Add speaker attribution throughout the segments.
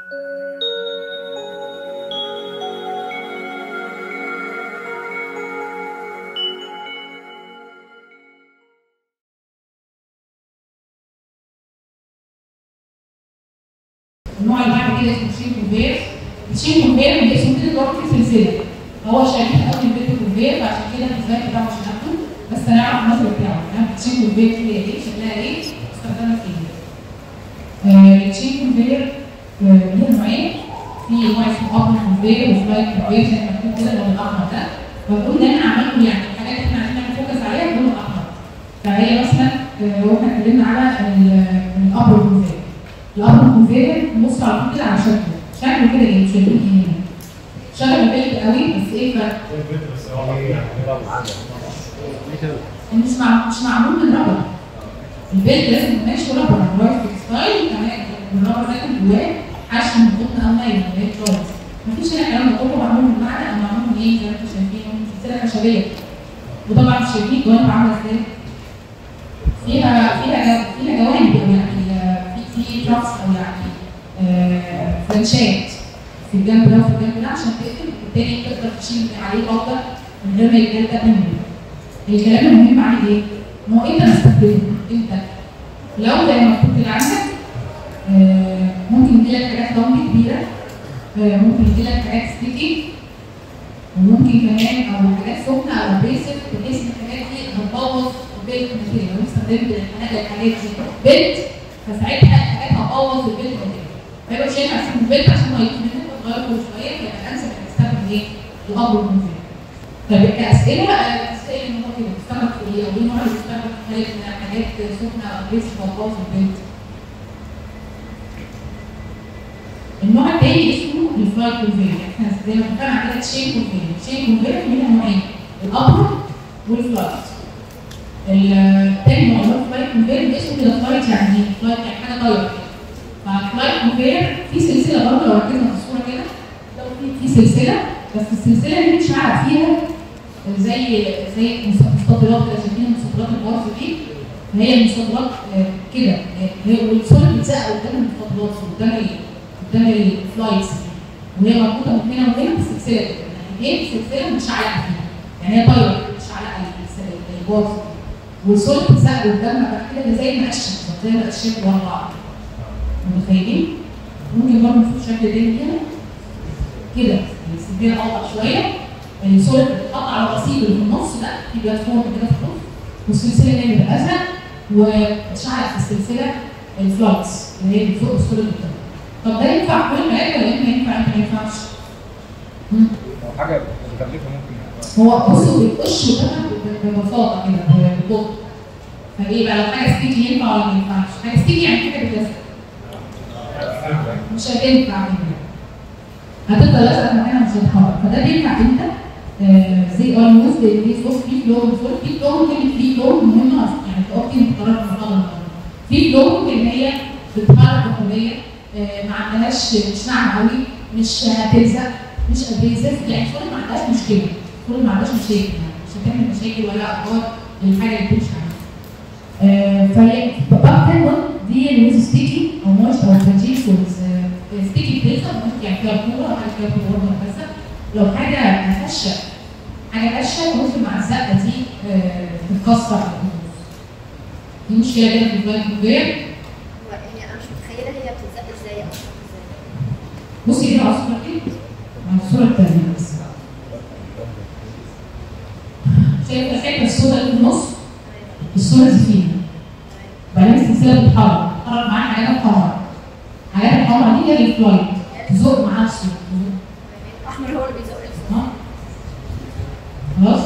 Speaker 1: النوع اللي بعد كده اسمه شين كونفير الشين كونفير اللي اسمه كده ضرب في سلسله هو شبيه قوي بالبيت كونفير فعشان كده الديزاين بتاعه مش هناخده بس هنعرف المصدر بتاعه يعني الشين كونفير هي ايه شكلها ايه استخدامها في ايه آه، الشين كونفير آه، ليها نوعين في نوع اسمه ابل كونفير وفلايت كونفير زي ما مكتوب كده اللون الاحمر ده فبقول ان انا عملته يعني الحاجات اللي احنا عايزين نفوكس عليها باللون الاحمر فهي مثلا آه، لو احنا اتكلمنا على الابل كونفير الابل كونفير نبص على طول كده على شكله شكله كده ايه مش شايفين ايه هنا شكله بيلد قوي بس ايه فرق مش مع مش معمول من ربر البيت لازم ما يبقاش ربر الرايت ستايل كمان الربر ده جواه حشو من قطن او نايل اللي هي كلوز مفيش هنا الكلام ده كله معمول من معدن او معمول من ايه زي ما انتم شايفين من سلسله خشبيه وطبعا مش شايفين الجوانب عامله ازاي فيها فيها جو- فيها جوانب يعني آه، في في ترافس او يعني آه، فلانشات في الجنب ده وفي الجنب ده عشان تقفل والتاني تقدر تشيل عليه بودر من غير ما يتجلد منه الكلام المهم عليه ايه؟ ما هو انت مستخدمه انت لو زي ما مكتوب كده عندك آه، ممكن يجيلك حاجات ضم كبيره آه، ممكن يجيلك حاجات ستيكي وممكن كمان او حاجات سخنه او بريسف بحيث ان الحاجات دي هتبوظ البيت الماتيريال لو استخدمت الحاجات الحاجات دي بيت فساعتها الحاجات هتبوظ البيت الماتيريال فيبقى شايف عشان البيت عشان ما يجيش منك وتغير كل شويه فيبقى الانسب انك تستخدم ايه؟ الامر المنزل طيب كاسئله آه، اسئله ان هو كده بيستخدم في ايه؟ او ايه النوع اللي بيستخدم في حاجات من حاجات سخنه او بريسف هتبوظ البيت النوع الثاني اسمه الفلاي كونفير احنا زي ما اتفقنا على كده تشين كونفير تشين كونفير منها نوعين الابر والفلايت الثاني نوع اللي هو الفلاي كونفير اسمه كده فلايت يعني ايه؟ فلايت يعني حاجه طايره كده فالفلاي كونفير في سلسله برضه لو ركزنا في الصوره كده لو في في سلسله بس السلسله دي مش عارف فيها زي زي مستطيلات كده شايفين مستطيلات البارز دي هي المستطيلات آه، كده آه، هي والصوره بتتسقى قدام المستطيلات قدام ال قدام الفلايتس وهي مربوطه من هنا وهنا بسلسله كده يعني هي سلسله مش عالقه فيها يعني هي طايره مش عالقه السلسله البارز والصوره بتتسقى قدامها بعد كده زي المقشه زي المقشات ورا بعض متخيلين؟ ممكن برضه نشوف شكل تاني كده كده السبيل اوضح شويه الصوره بتتحط على الرصيد اللي في النص ده في بلاتفورم كده في النص والسلسله اللي بتبقى ازرق وتشعلق في السلسله الفلوكس اللي هي اللي فوق الصوره اللي قدام طب ده ينفع كل الحاجات ولا ينفع ينفع ينفع ما ينفعش؟ مم.
Speaker 2: لو حاجه مكلفه ممكن
Speaker 1: هو بصوا بيخش وكده ببساطه كده ببطء فايه بقى لو حاجه ستيكي ينفع ولا ما ينفعش؟ حاجه ستيكي يعني حاجه بتلزق مش هتنفع كده هتفضل لازقه في مكانها مش هتتحرك فده بينفع امتى؟ آه زي اولموست في صوت في فلو صوت في فلو ممكن في فلو مهمه يعني تقفي مقرر في المحاضره في فلو ممكن ان هي بتتحرك بحريه آه ما عندهاش مش ناعمه قوي مش هتلزق مش ادريسيف يعني صوت ما عندهاش مشكله صوت ما عندهاش مشاكل يعني مش هتعمل مشاكل ولا اضرار للحاجه اللي بتمشي عليها آه، فهي بقى تاني دي اللي ستيكي او موش او فاجين سولز ستيكي بتلزق ممكن يعني فيها كوره او حاجه فيها كوره بس لو حاجه هشه حاجه هشه ممكن مع الزقه دي آه، تتكسر أو تبوظ. دي مشكله كده في الفلايت كونفير
Speaker 3: هو هي انا مش متخيله هي بتتزق ازاي او بتتزق ازاي
Speaker 1: بصي كده على الصوره دي على الصوره الثانيه بس شايفه الحته السوداء اللي في النص الصوره دي فيها بعدين السلسله بتتحرك بتتحرك معاها حاجات حمراء حاجات الحمراء دي هي الفلايت تزق معاها الصوره
Speaker 3: احمر هو اللي بيزق الفوق
Speaker 1: ها؟ خلاص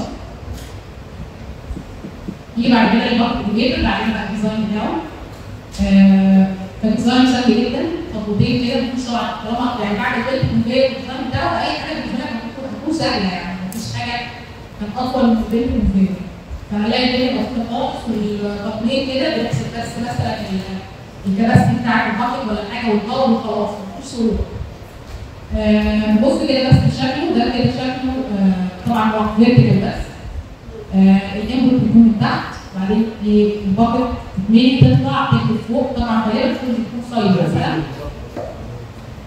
Speaker 1: يجي بعد كده البحر الجبل بعدين بقى الديزاين بتاعه آه، فالديزاين سهل جدا خطوتين كده مفيش طبعا طالما يعني بعد كده الكونفير الديزاين بتاعه اي حاجه بالنسبه لك هتكون- هتكون سهله يعني مفيش حاجه كان اطول من البيت الكونفير فهنلاقي الدنيا بسيطه خالص والتقنين كده بيحسب بس مثلا ال- الكباسيتي بتاعت الباكت ولا حاجه والباور وخلاص مفيش صعوبه آه، بص كده بس شكله ده كده شكله آه، طبعا هو فيرتيكال بس آه، الانبوت بيكون من تحت بعدين إيه، الباكت تتملي تطلع تنزل فوق طبعا غالبا بتكون بتكون سايد مثلا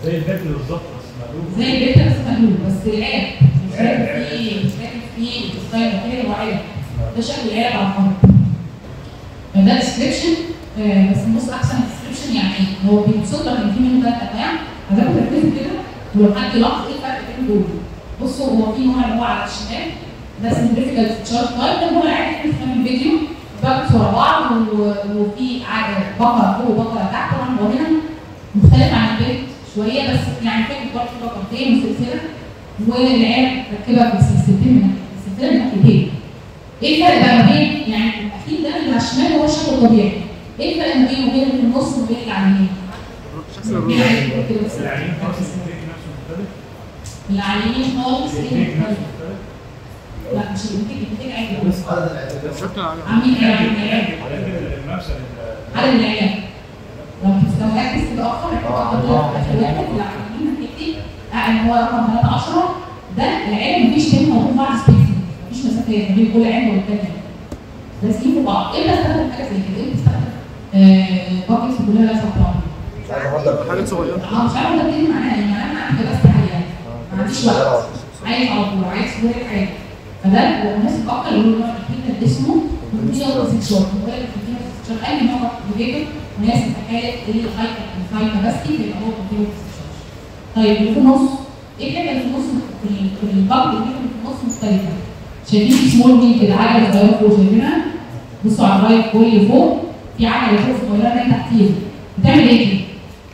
Speaker 2: زي البيت بالظبط بس مقلوب
Speaker 1: زي البيت بس مقلوب بس العلب مش راكب فيه مش راكب فيه ستايل كده وعلب ده شكل العلب على الارض ده ديسكريبشن بس نبص احسن ديسكريبشن يعني إيه؟ هو بيوصف لك ان في منه ثلاث انواع هتاخد تركيز كده ولو حد لاحظ ايه الفرق بين دول بصوا هو في نوع اللي هو على الشمال ده سمبليفيكال تشارت تايب ده هو العادي اللي في الفيديو باكس ورا بعض و- وفي عدد بقره فوق وبقره تحت طبعا هو هنا مختلف عن البيت شويه بس يعني فكره برضه في بقرتين وسلسله والعيال مركبه بسلسلتين من السلسله من ناحيتين ايه الفرق بقى ما بين يعني اكيد ده اللي على الشمال هو الشكل الطبيعي ايه الفرق ما بينه وبين اللي في النص وبين اللي على اليمين؟ يعني كده بس.
Speaker 2: العينين خلاص التيك نفسه مختلف
Speaker 1: اللي على اليمين خالص ايه
Speaker 2: التيك
Speaker 1: المختلف؟
Speaker 2: نفسه مختلف
Speaker 1: لا مش الانتاج الانتاج عادي
Speaker 4: بس عدد العيادات
Speaker 5: شكل على
Speaker 1: عاملين ايه عاملين ايه؟
Speaker 2: ولكن المفسد ال-
Speaker 1: عدد العيال لو لو ركز كده اكتر هتبقى
Speaker 4: آه.
Speaker 1: اخر واحد اللي على اليمين ناحيتي ان هو رقم 13 ده العيال مفيش بينهم وبين بعض سبيسنج مفيش مسافات ما بين كل عيال والتانية لازقين في بعض امتى استخدم حاجه زي كده؟ امتى استخدم باكيتس كلها لازقه في بعض؟
Speaker 4: مش عايز احضر
Speaker 5: حاجات صغيرة
Speaker 1: اه مش عارفه ده بتدي معناها ايه معناها انا كده بس يعني ما عنديش وقت عايز على طول عايز كل حاجه فده هو مناسب اكتر اللي هو النوع الوحيد اللي اسمه كونتينوس سيكشوال موبايل كونتينوس سيكشوال اي نوع بيهيفير مناسب في حاله الهاي الهاي كاباسيتي اللي هو كونتينوس سيكشوال طيب اللي في النص ايه الحاجه اللي في النص في ال- في الباب اللي في النص مختلفه شايفين في سمول ويل كده عجله صغيره فوق شايفينها بصوا على الرايت كل فوق في عجله فوق صغيره نايمه تحتيها بتعمل ايه دي؟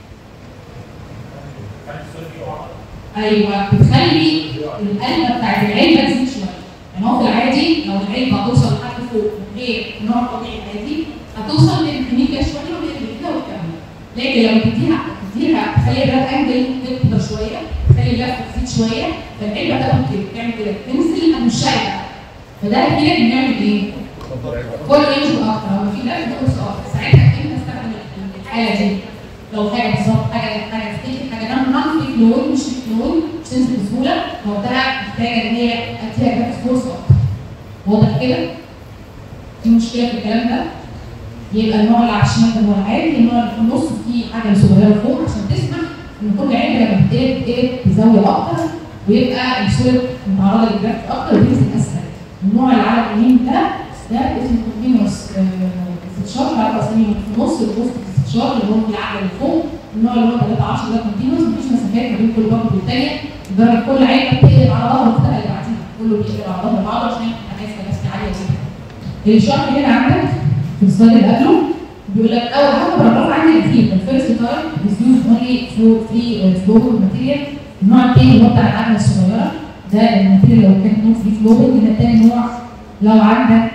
Speaker 1: ايوه بتخلي القلبه بتاعت العلبه تزيد شويه يعني هو في العادي لو العلبه هتوصل لحد فوق من غير النوع الطبيعي العادي هتوصل للكلينيكا شويه وبين كده وتكمل لكن لو تديها تديها تخلي الراب انجل تكبر شويه تخلي اللفه تزيد شويه فالعلبه تاخد كده تعمل كده تنزل لحد مش شايفه فده هيفيدك انه يعمل ايه؟ كل رينج اكتر لو في لفه بص اكتر ساعتها انت استخدم الحاله دي لو حاجه بالظبط حاجه حاجه ستيكي حاجه نون نون فيك لون مش فيك لون مش تنزل بسهوله وقتها محتاجه ان هي اديها جرافيك فورس اكتر واضح كده؟ في مشكله في الكلام ده؟ يبقى النوع اللي على الشمال ده هو العادي النوع اللي في النص فيه حاجه صغيره فوق عشان تسمح ان كل علبه لما بتقلب ايه بزاويه اكتر ويبقى الصوره متعرضه للجرافيك اكتر وينزل اسهل النوع اللي على اليمين ده ده اسمه كونتينوس استشار بعرف اسميه في النص البوست استشار اللي هو في العقل اللي فوق النوع اللي هو 13 ده كونتينوس مفيش مسافات ما بين كل باب والتانيه لدرجه كل عينه بتقلب على ظهر القطعه اللي بعديها كله بيقلب على ظهر بعضه عشان يبقى عايز كباسيتي عاليه جدا الشرح هنا عندك في السلايد اللي قبله بيقول لك اول حاجه برافو عندي الفيل الفيرست تايب is used only for free flowable material النوع الثاني اللي هو بتاع العجله الصغيره ده الماتيريال لو كان نوع فري flowable ده تاني نوع لو عندك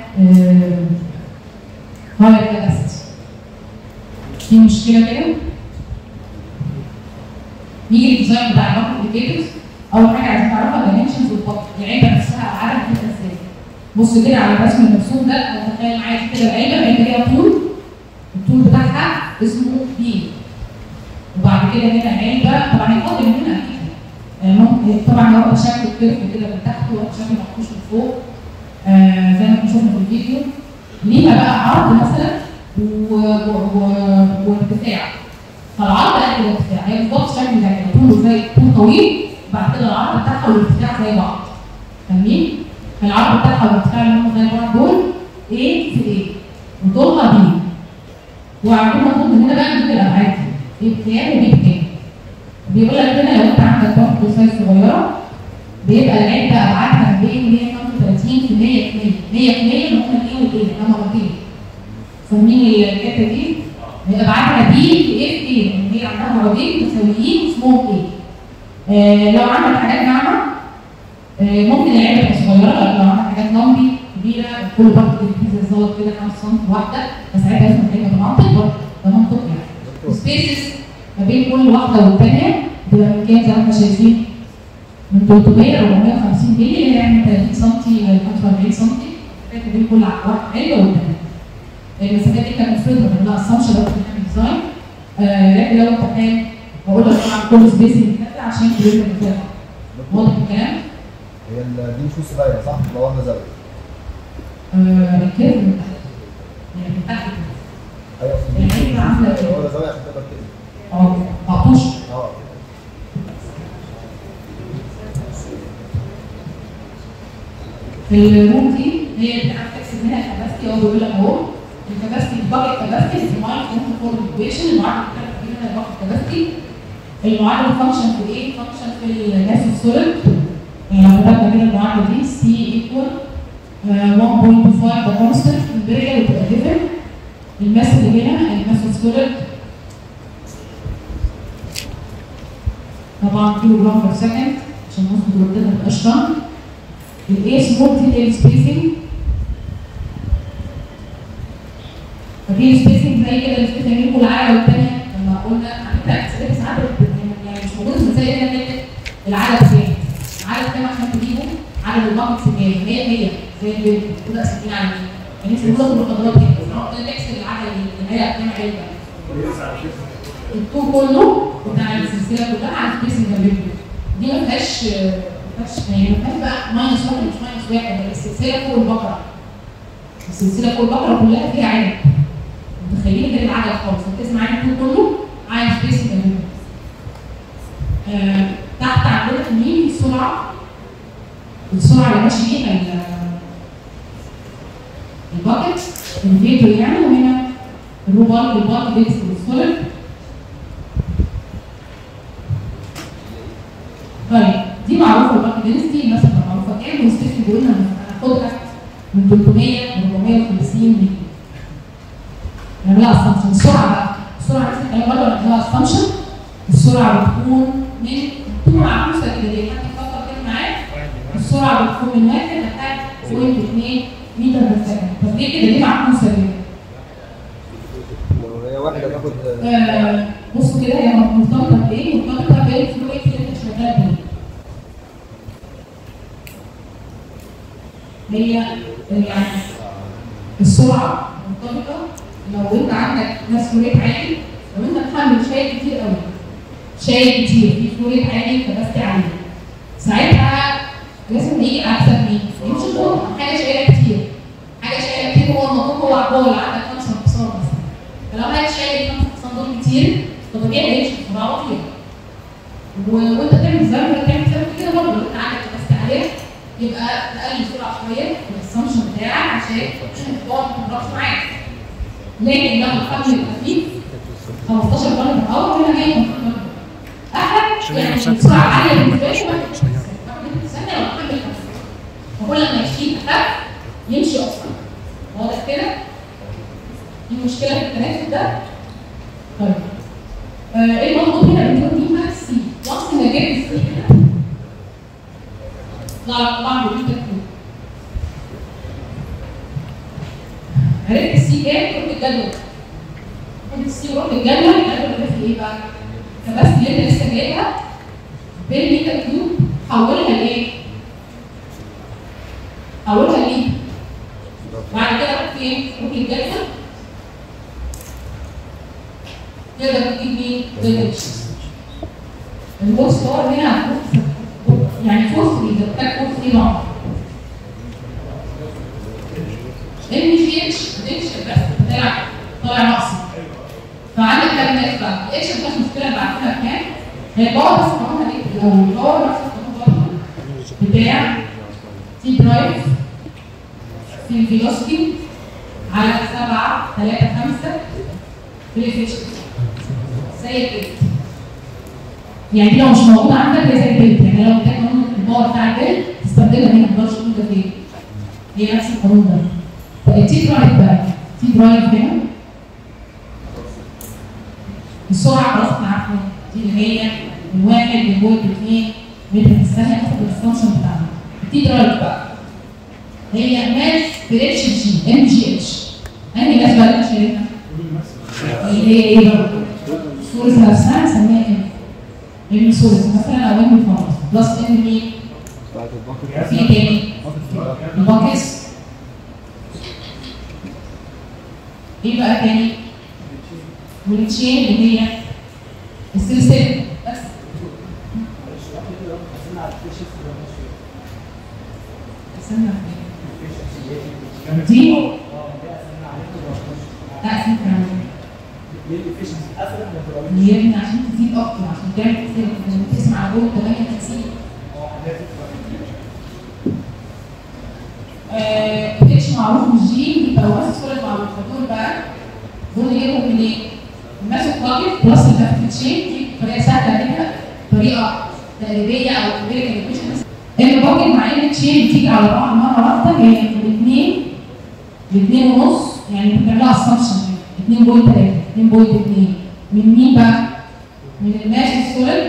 Speaker 1: هاي كاباسيتي في مشكله كده نيجي للديزاين بتاع الباك انديكيتورز اول حاجه عايزين نعرفها دايمنشنز والباك العلبه نفسها عدد بتبقى ازاي بص كده على الرسم المرسوم ده تخيل معايا كده العلبه العلبه ليها طول الطول بتاعها اسمه بي وبعد كده هنا علبه طبعا الفاضل من هنا اكيد آه، ممكن طبعا واخده شكل كيرف كده من تحت واخده شكل مخصوص من فوق آه زي ما احنا شفنا في الفيديو ليها بقى عرض مثلا و- و- و- وارتفاع فالعرض قد الارتفاع هي بالظبط شكل ده كده طوله زي طول طويل وبعد كده العرض بتاعها والارتفاع زي بعض فاهمين؟ فالعرض بتاعها والارتفاع اللي هم زي بعض دول A في A وطولها B وعندنا مطلوب مننا بقى نجيب الابعاد A بكام وB بكام بيقول لك هنا لو انت عندك بامب سايز صغيره بيبقى العلبه ابعادها ما بين 135 في 100 في 100 100 في 100 اللي هم الايه والايه اللي هم مرتين فاهمين الحته دي؟ ابعادها بي في ايه في ايه يعني هي عندها عرضين متساويين اسمهم ايه؟ آه لو عملت حاجات ناعمه آه ممكن العلبه تبقى صغيره لو عملت حاجات لمبي كبيره كل برضه في زي الزلط كده 5 سم واحده بس ساعتها لازم العلبه تبقى تكبر ده منطقي يعني سبيسز ما بين كل واحده والثانيه بتبقى من كام زي ما احنا شايفين من 300 ل 450 مللي اللي يعني 30 سم ل 45 سم ما بين كل واحده علبه والثانيه المسافات دي كانت مفروض من لها اسامبشن لو كنا بنعمل ديزاين آه لكن لو انت كان بقول لك طبعا كل سبيسنج كده عشان تجيب المسافه واضح الكلام؟
Speaker 4: هي ال- دي مش نص دايره صح؟ لو واخده زاويه
Speaker 1: آه الكيرف من تحت يعني من تحت كده.
Speaker 4: ايوه
Speaker 1: يعني هي عامله
Speaker 4: لو
Speaker 1: كده
Speaker 4: واخده زاويه عشان تقدر كده
Speaker 1: اه مقطوش
Speaker 4: اه
Speaker 1: الروم دي هي اللي بتعرف تحسب منها الكباستي هو بيقول لك اهو الكباستي الباقي كباستي ديفاين فروم فور ايكويشن المعادله اللي بتعرف تجيب منها الباقي كباستي المعادله فانكشن في ايه؟ فانكشن في الجاس السوليد يعني لو كتبنا كده المعادله دي سي ايكوال 1.5 ده كونستنت امبيريال بتبقى جيفن الماس اللي هنا الماس السوليد طبعا كيلو جرام بير سكند عشان نظبط الوردات ما تبقاش رن الايه سمول تيل سبيسنج ففي سبيسنج زي كده السبيسنج بين كل عاده والثانيه لما قلنا على فكره اكسبت ساعات يعني مش موجوده في المسائل هنا نكتب العدد كام العدد كام عشان تجيبه عدد الباكتس كام هي هي زي اللي كده قسمين على يعني مش موجوده في المحاضرات هنا بس انا قلت لك اكسب العدد اللي هي كام علبه الطول كله بتاع السلسله كلها على سبيسنج جنبهم دي ما فيهاش ما فيهاش يعني ما فيهاش بقى ماينس واحد مش ماينس واحد ده السلسله فوق البقره السلسله فوق البقره كلها فيها عدد متخيلين غير العدد خالص هتسمع عن الطول كله على سبيسنج جنبهم آه تحت عندنا في مين السرعه السرعه اللي ماشي بيها ال- الباكت الفيتو يعني وهنا الروبال الباكت بيكس بالسوليد طيب دي معروفه الباك دينستي مثلا معروفه كام وستيفن بيقول لنا هناخدها من 300 ل 450 ملي نعملها اسامبشن السرعه بقى السرعه نفس الكلام برضه نعملها اسامبشن السرعه بتكون من بتكون معكوسه كده ليه؟ حد يفكر كده معايا السرعه بتكون من واحد لحد 0.2 متر بير سكند طب ليه كده ليه معكوسه كده؟
Speaker 4: لو هي واحده تاخد
Speaker 1: آه، بصوا كده هي مرتبطه بايه؟ مرتبطه بالفلويد اللي انت شغال بيه. هي يعني السرعه مرتبطه لو انت عندك ناس فلويد عالي لو انت بتحمل شاي كتير قوي شاي كتير في فلويد عالي كباستي عالي ساعتها لازم يجي احسن مين؟ يمشي الدور حاجه شايله كتير حاجه شايله كتير هو الموضوع هو عقول عندك خمسه انفصال مثلا فلو حاجه شايل خمسه انفصال دول كتير فطبيعي هيمشي بسرعه بطيئه و- وانت تعمل زي ما تعمل زي كده برضه لو انت عندك كباستي عاليه يبقى تقلل السرعه شويه في الاسامبشن بتاعك عشان تقعد ما تضربش معاك لكن لو الحمل الخفيف 15 طن في الاول هنا جاي 15 طن احد يعني السرعه عاليه بالنسبه لي واحد في الثانيه لو الحمل خفيف فكل ما يشيل اخف يمشي اسرع واضح كده؟ في مشكله في التناسب ده؟ طيب آه، ايه المطلوب هنا بنقول دي ماكس سي وانس ما جبت السي كده طلع طبعا بيقول لك عرفت السي كام رحت الجدول خد السي ورحت الجدول الجدول ده في ايه بقى؟ فبس اللي انت لسه جايبها بالميتا كيوب حولها لايه؟ حولها ليه؟ بعد كده رحت فين؟ رحت الجدول تقدر تجيب مين؟ الاتش البوكس باور هنا بوكس- يعني فور فري ده بتاع فور فري نوع ام جي اتش اتش بس طلع طالع ناقصي فعندك كام ناس بقى الاتش ما فيهاش مشكله بعتها بكام هي الباور بس قانونها ايه؟ لو الباور نفس القانون برضه بتاع تي درايف في الفيلوسيتي على 7 3 5 في الافشنسي زي البيت يعني دي لو مش موجوده عندك هي زي البيت يعني لو كان قانون الباور بتاع البيت تستخدمها هنا ما تقدرش تقول ده فين هي نفس القانون ده فالتي درايف بقى تي درايف هنا السرعه خلاص احنا عارفين دي اللي هي من واحد لبوينت اثنين متر في الثانيه حسب الفانكشن بتاعنا التي درايف بقى هي ماس في اتش جي ام جي اتش انهي ماس بقى اللي احنا شايفينها؟ اللي هي ايه بقى؟ السورس نفسها نسميها ايه؟ ام سورس مثلا او ام فانكس بلس ام مين؟
Speaker 4: بتاعت الباكت
Speaker 1: في تاني الباكس ايه بقى تاني؟ والتشين اللي هي السلسله بس استنى دي لا اسمها كمان هي ابني عشان تزيد اكتر عشان تعمل حساب لما تسمع جول 58 اتش معروف من الجين يبقى واسس كل معروف فدول بقى دول نجيبهم منين؟ الماسك باكت بلس الفاكت تشين دي طريقه سهله كده طريقه تقريبيه او امريكان ايكويشن الباكت مع ان تشين بتيجي على بعض مره واحده هي من 2 ل 2 ونص يعني بتعملها اسامبشن 2.3 2.2 من مين بقى؟ من الماسك سوليد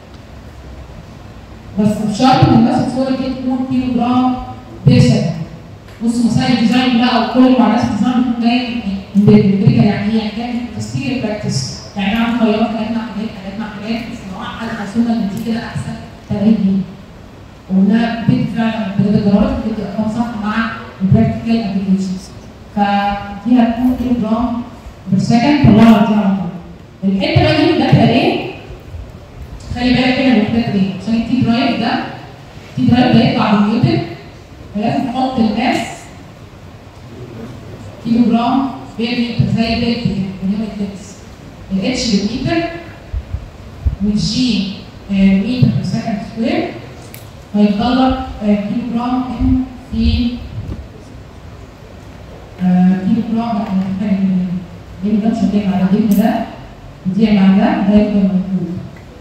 Speaker 1: بس بشرط ان الماسك سوليد دي تكون كيلو جرام بير سكند بص مسائل الديزاين بقى او كل مع ناس الديزاين بيكون جاي من امريكا يعني ايه؟ يعني جاي من تسكير البراكتس يعني نعمل خيارات حاجات مع حاجات حاجات مع حاجات بس لو حد حاسونا ان دي كده احسن تقريبا دي وانها بتدي فعلا بالجرارات بتدي ارقام صح مع البراكتيكال ابلكيشنز ففيها 2 كيلو جرام بير سكند طلعها دي على طول الحته بقى دي ده ايه؟ خلي بالك كده من الحته دي عشان التي درايف ده التي درايف ده يطلع بالنيوتن فلازم تحط الماس كيلو جرام بير متر زي البيت كده باليوم الكليكس الاتش بالمتر والجي متر بير سكند سكوير هيفضل لك كيلو جرام ان في كيلو جرام احنا هنحتاج الجيم ده مش هتلاقي على الجيم ده ودي مع ده ده يفضل موجود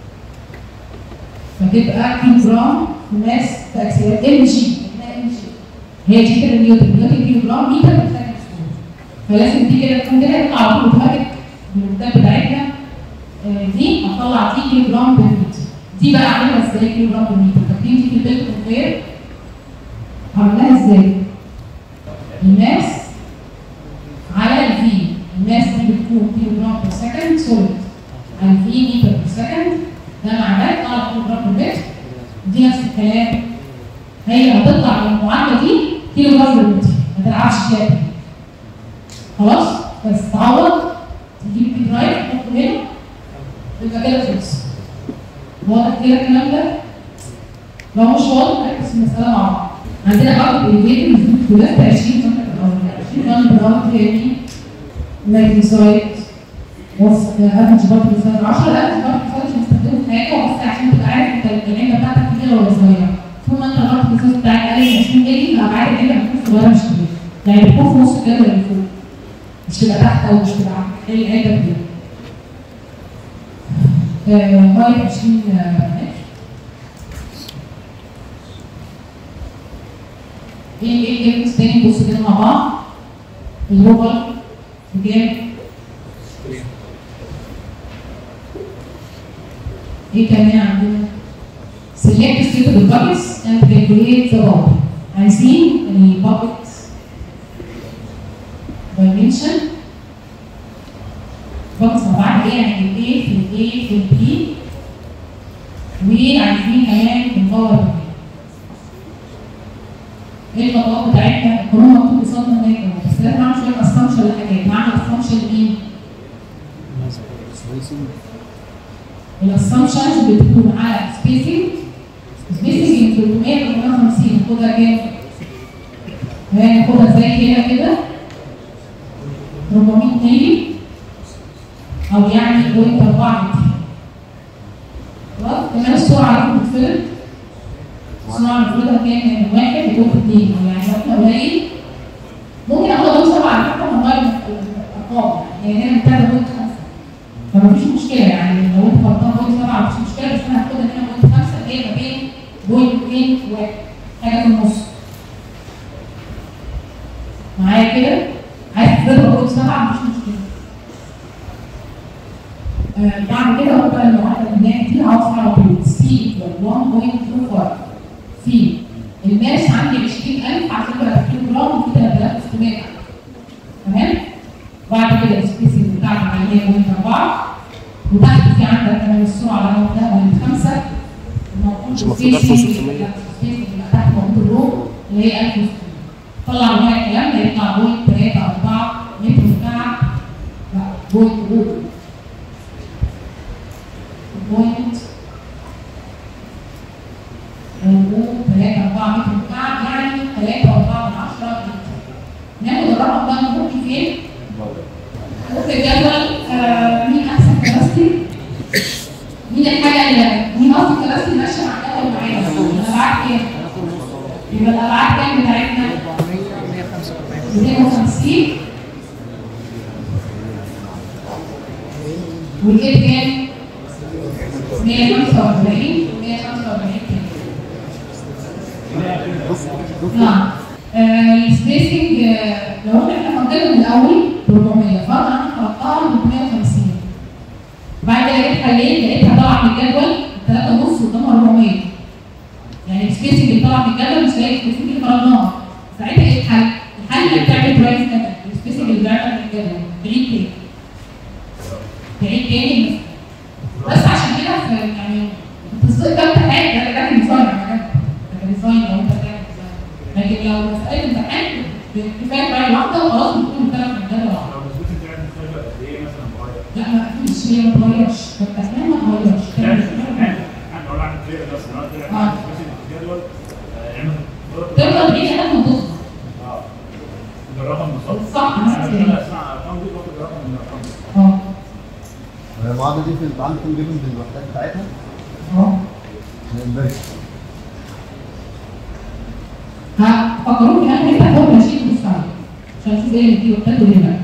Speaker 1: فتبقى كيلو جرام ماس تاكسيات ام جي هي دي كده النيوتن النيوتن كيلو جرام متر بير سكند سكوير فلازم دي كده تكون كده يطلع على طول اوتوماتيك من الكتاب بتاعتنا آه، دي هطلع دي كيلو جرام بير متر دي بقى اعملها ازاي كيلو جرام بير متر فاكرين دي في البيت كونفير عملناها ازاي؟ الماس على الفي الماس دي بتكون كيلو جرام بير سكند سوليد على الفي متر بير سكند ده معناه يطلع كيلو جرام بير متر دي نفس الكلام هي هتطلع من المعادله دي كيلو جرام بير متر ما تلعبش فيها تاني. خلاص بس تعوض تجيب بي درايف تحطه هنا يبقى كده خلص واضح كده الكلام ده لو مش واضح نركز في المساله مع بعض عندنا بعض الاليفيتر كلها 20 سم او 20 سم بالغلط هي مين؟ ماجنيسايد وصف افرج برضه بيساوي 10 لا افرج برضه بيساوي مش هنستخدمه في حاجه بس عشان تبقى عارف انت العلبه بتاعتك كبيره ولا صغيره طول ما انت الغلط بيساوي بتاعك اقل من 20 مللي فابعاد العلبه هتكون صغيره مش كبيره يعني بتكون في نص الجدول اللي فوق مش تبقى تحت او مش تبقى هي العلبه كبيره هاي 20 متر ايه ايه ايه بص تاني بص كده مع بعض الروبر بكام؟ ايه كمان عندنا؟ select suitable buckets and calculate the bulk. عايزين الباكت dimension باكتس مع بعض ايه يعني ال A في ال A في ال B وعايزين كمان الباور ايه الخطوات بتاعتنا؟ القانون مكتوب قصادنا هناك اهو بس لازم نعمل شويه اسامبشن لحاجات نعمل اسامبشن مين؟ الاسامبشنز بتكون على سبيسنج سبيسنج 300 350 ناخدها كام؟ هناخدها زي هنا كده 400 مللي او يعني بوينت 4 متر خلاص كمان السرعه دي بتتفرد السرعه المفروض كام من واحد لجوه اثنين يعني لو احنا قليل ممكن اخد اوصل على فكره نغير الارقام يعني هنا بتاع بوينت 5 فمفيش مشكله يعني لو انت فرضتها بوينت 7 مفيش مشكله بس انا هاخدها هنا بوينت 5 اللي هي ما بين بوينت 2 وواحد حاجه في النص معايا كده عايز تضرب بوينت 7 مفيش مشكله آه، بعد كده هو بقى المعادله اللي هناك دي هقف على طول سي ايكوال 1.25 في الماس عندي 20000 على فكره كيلو جرام وفي 3600 تمام بعد كده السبيسنج بتاعتك على 100.4 وتحت في عندك كمان السرعه اللي انا قلتها من 5
Speaker 5: مش المفروض 1600.
Speaker 1: السبيسنج اللي تحت موجود الرو اللي هي 1600 طلع معايا الكلام ده يطلع بوينت 3 4 متر مكعب لا بوينت بوينت بوينت موجود 3 4 متر مكعب يعني 3 4 من 10 متر ناخد الرقم ده نحطه فين؟ نحط الجدول آه، مين احسن كراسي؟ مين الحاجه اللي مين اصلا كراسي ماشيه مع الجدول معانا؟ انا بعت ايه؟ يبقى الابعاد كام بتاعتنا 250 والجيب كام 145 145 كام نعم آه، السبيسنج آه، لو احنا حطينا من الاول 400 فرضا انا حطها 350 بعد كده جيت حليت لقيتها طالعه من الجدول 3 ونص قدامها 400 يعني السبيسنج اللي طالع من الجدول مش لاقي السبيسنج اللي فرضناها ساعتها ايه الحل؟ الحل انك تعمل برايس كده السبيسنج اللي طالع من الجدول تعيد تاني تعيد تاني بس عشان كده في يعني التصديق ده امتحان ده ده ديزاين يا جماعه ده ديزاين لو انت بتعمل ديزاين لكن لو مساله امتحان كفايه برايه واحده وخلاص بتكون طلع من الجدول واحد
Speaker 2: لو نسبة البيع مختلفة قد ايه مثلا مغير؟
Speaker 1: لا ما فيش هي ما اتغيرش الاسنان ما اتغيرش
Speaker 2: يعني احنا لو عملت كده بس لو طلع
Speaker 1: آه.
Speaker 2: نسبة الجدول آه، يعمل
Speaker 1: تفضل بعيد لغايه ما توصل
Speaker 2: اه بالرقم بالظبط
Speaker 1: صح،
Speaker 2: انا
Speaker 1: نفس
Speaker 2: مش
Speaker 1: كده.
Speaker 2: انا اسمع ارقام دي باخد الرقم من الارقام دي
Speaker 1: اه
Speaker 4: المعادله دي في عندكم جيفن بالوحدات بتاعتها
Speaker 1: اه
Speaker 4: الانفيرس
Speaker 1: ها فكروني انا كده هو ماشي بص عليه عشان اشوف ايه اللي فيه وحدات وايه لا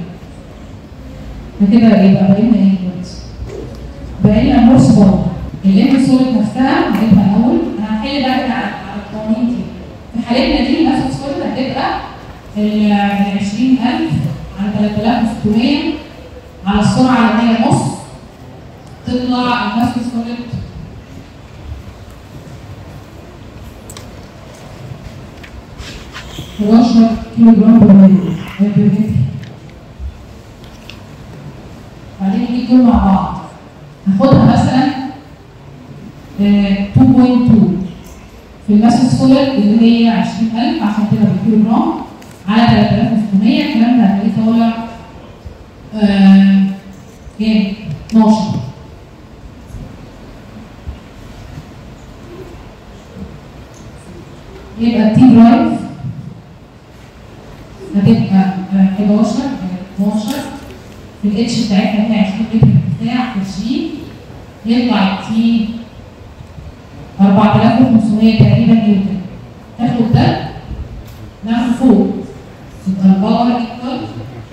Speaker 1: فكده يبقى بقينا ايه دلوقتي؟ بقينا مورس بار الام سوليد نفسها هجيبها الاول انا هحل بقى كده على على القوانين دي في حالتنا دي الماسك سوليد هتبقى ال 20000 على 3600 على السرعه اللي هي نص تطلع الماسك سوليد حداشر كيلو جرام بر متر بعدين نيجي دول مع بعض هاخدها مثلا آه، 2.2 في الماسس سولر اللي هي 20000 عشان كده بالكيلو جرام على 3600 الكلام ده هتلاقيه طالع آه، كام؟ 12 يبقى التي درايف هتبقى آه، 11 آه، 12 في الاتش بتاعتها هي 20 متر ارتفاع في 20 يطلع التي 4500 تقريبا نيوتن تاخد ده نعمل فوق يبقى الباور ايكوال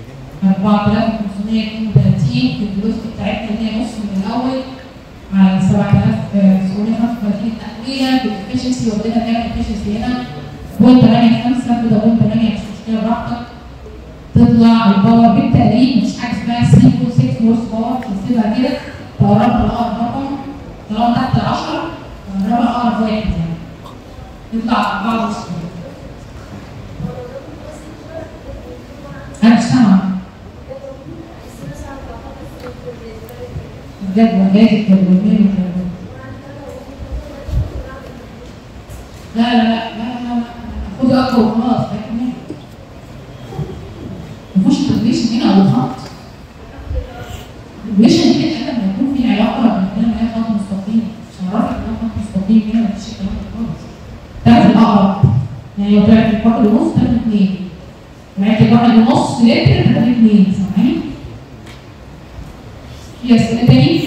Speaker 1: 4532 في الفيلوسيتي بتاعتنا اللي هي نص من الاول على 7935 تقريبا بالافشنسي ودينا كام افشنسي هنا بوينت 85 كده بوينت 8 مش مشكله براحتك تطلع الباور بالتقريب مش حاجه اسمها 3.6 هورس باور تحسبها كده تقربها لاقرب رقم طالما تحت ال 10 تقربها لاقرب واحد يعني يطلع 4 ونص انا مش سامعه الجدول جايز الجدول مين الجدول لا لا لا لا لا لا خدي اكتر وخلاص لكن مفيش تدريس هنا او خط مش هنجيب حاجه لما يكون في علاقه بين ان هي خط مستقيم مش هعرفك ان هو خط مستقيم هنا مفيش الكلام ده خالص تاخد الاقرب يعني لو طلعت الواحد ونص تاخد اثنين طلعت الواحد ونص لتر تاخد اثنين سامعين؟ في اسئله تاني؟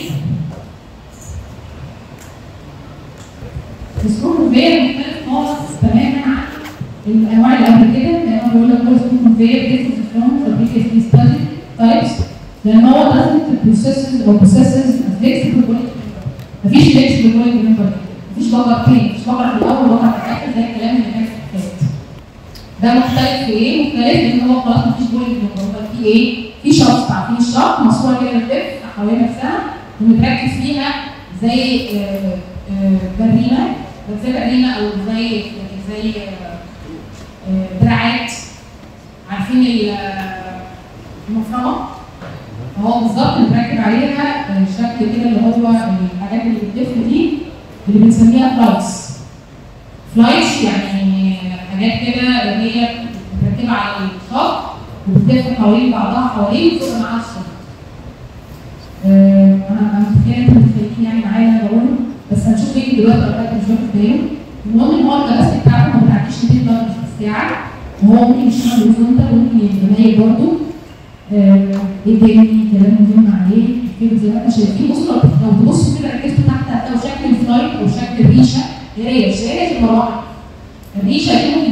Speaker 1: السكور كونفير مختلف خالص تماما عن الانواع اللي قبل كده لان هو بيقول لك هو سكور كونفير differs from the previously studied types لان هو doesn't processes or possesses a flexible quality member. مفيش flexible quality member مفيش بقر تاني مفيش بقر في الاول وبقر في الاخر زي الكلام اللي كان في الفات ده مختلف في ايه؟ مختلف ان هو خلاص مفيش بولينج ممبر في ايه؟ في شط عارفين الشط مصوره كده بتلف حوالين نفسها ومتركز فيها زي آه، آه، بريمه بس زي بريمه او زي زي آه، آه، دراعات عارفين ال- آه، المفرمه هو بالظبط متركب عليها آه، شكل كده اللي هو الحاجات اللي بتلف دي اللي بنسميها فلايتس فلايتس يعني حاجات كده اللي هي متركبه على الشط وبتلف حوالين بعضها حوالين فوق مع الشط آه، انا انا متخيله انتوا متخيلين يعني معايا اللي انا بقوله بس هنشوف فيديو دلوقتي لو حد مش واخد باله المهم ان هو الكباسيتي بتاعته ما بتعديش 200 درجه في الساعه وهو ممكن يشتغل هوريزونتال وممكن يبقى مايل برضه آه، ايه تاني كلام مهم عليه كده زي ما احنا شايفين بصوا لو لو تبصوا كده ركزتوا تحت هتلاقوا شكل الفلايت او شكل الريشه هي هي مش هي في المراحل الريشه دي ممكن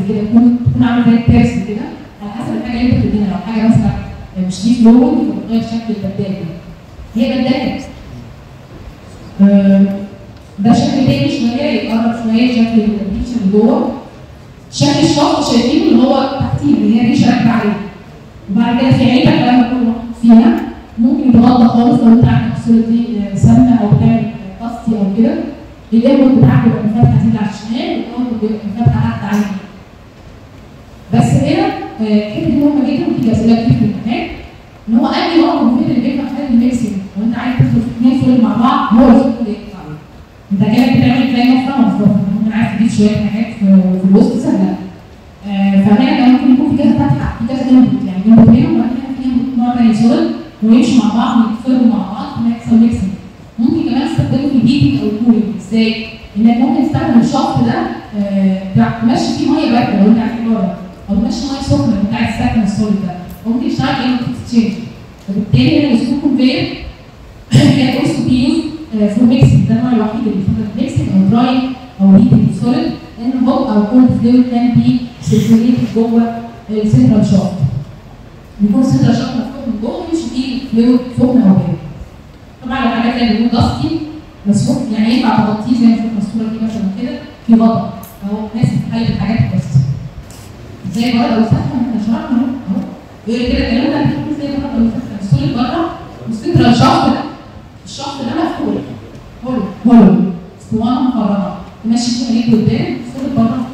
Speaker 1: كده تكون تكون عامل زي الترس كده على حسب الحاجه اللي انت بتديها لو حاجه مثلا مش دي فلويد فبتغير شكل البدايه هي بدايه آه، ده شكل تاني شويه يقرب شويه شكل الريشه اللي جوه شكل الشخص شايفينه اللي هو تحتيه اللي هي ريشه راكبه عليه وبعد كده في علبه كلام كله محطوط فيها ممكن يتغطى خالص لو انت عندك الصوره دي آه، سمنه او بتعمل قصدي او كده الليمون بتاعك بيبقى مفتح دي على الشمال والليمون بيبقى مفتح تحت على اليمين بس هنا آه، الحته دي مهمه جدا وتيجي اسئله كتير في الامتحان ان هو اي نوع من الفيل اللي بينفع خلال الميكسنج لو انت عايز تدخل في اثنين فيل مع بعض هو الفيل اللي ينفع انت كده بتعمل زي مفرمه مفرمه ممكن عايز تجيب شويه حاجات في, في الوسط سهله آه، فهنا كان ممكن يكون في كذا فتحه في كذا انبوت يعني انبوت هنا وبعد كده في انبوت نوع تاني سوليد ويمشوا مع بعض ويتفرقوا مع بعض ويحصل ميكسنج ممكن كمان تستخدمه في الهيتنج او الكولينج ازاي؟ انك ممكن تستخدم الشفط ده آه، تع- تمشي فيه ميه بارده لو انت عايز بره او تمشي ميه سخنه لو انت عايز تسخن السوليد ده ممكن تشتغل كانه اكسشينج فبالتالي هنا السكون كونفير كان also be used فور ميكسنج ده النوع الوحيد اللي بيستخدم ميكسنج او دراي او هيتنج سوليد لان هوت او كولد فلويد كان بي سيركوليتد جوه السنترال شافت بيكون السنترال شافت مفتوح من جوه يمشي فيه فلويد سخن او بارد طبعا لو حاجات زي البلو داستي مسحوق يعني ينفع تغطيه زي ما شفنا الصوره دي مثلا كده في غطا اهو ناس بتحل الحاجات الداستي زي بره لو سخن احنا شرحنا اهو اهو يقول لي كده الكلام ده بيكون زي بره لو سخن السوليد بره والسنترال شافت ده الشخص ده مفتوح هولو هولو اسطوانه مفرغه ماشي فيها ليه قدام صوت بره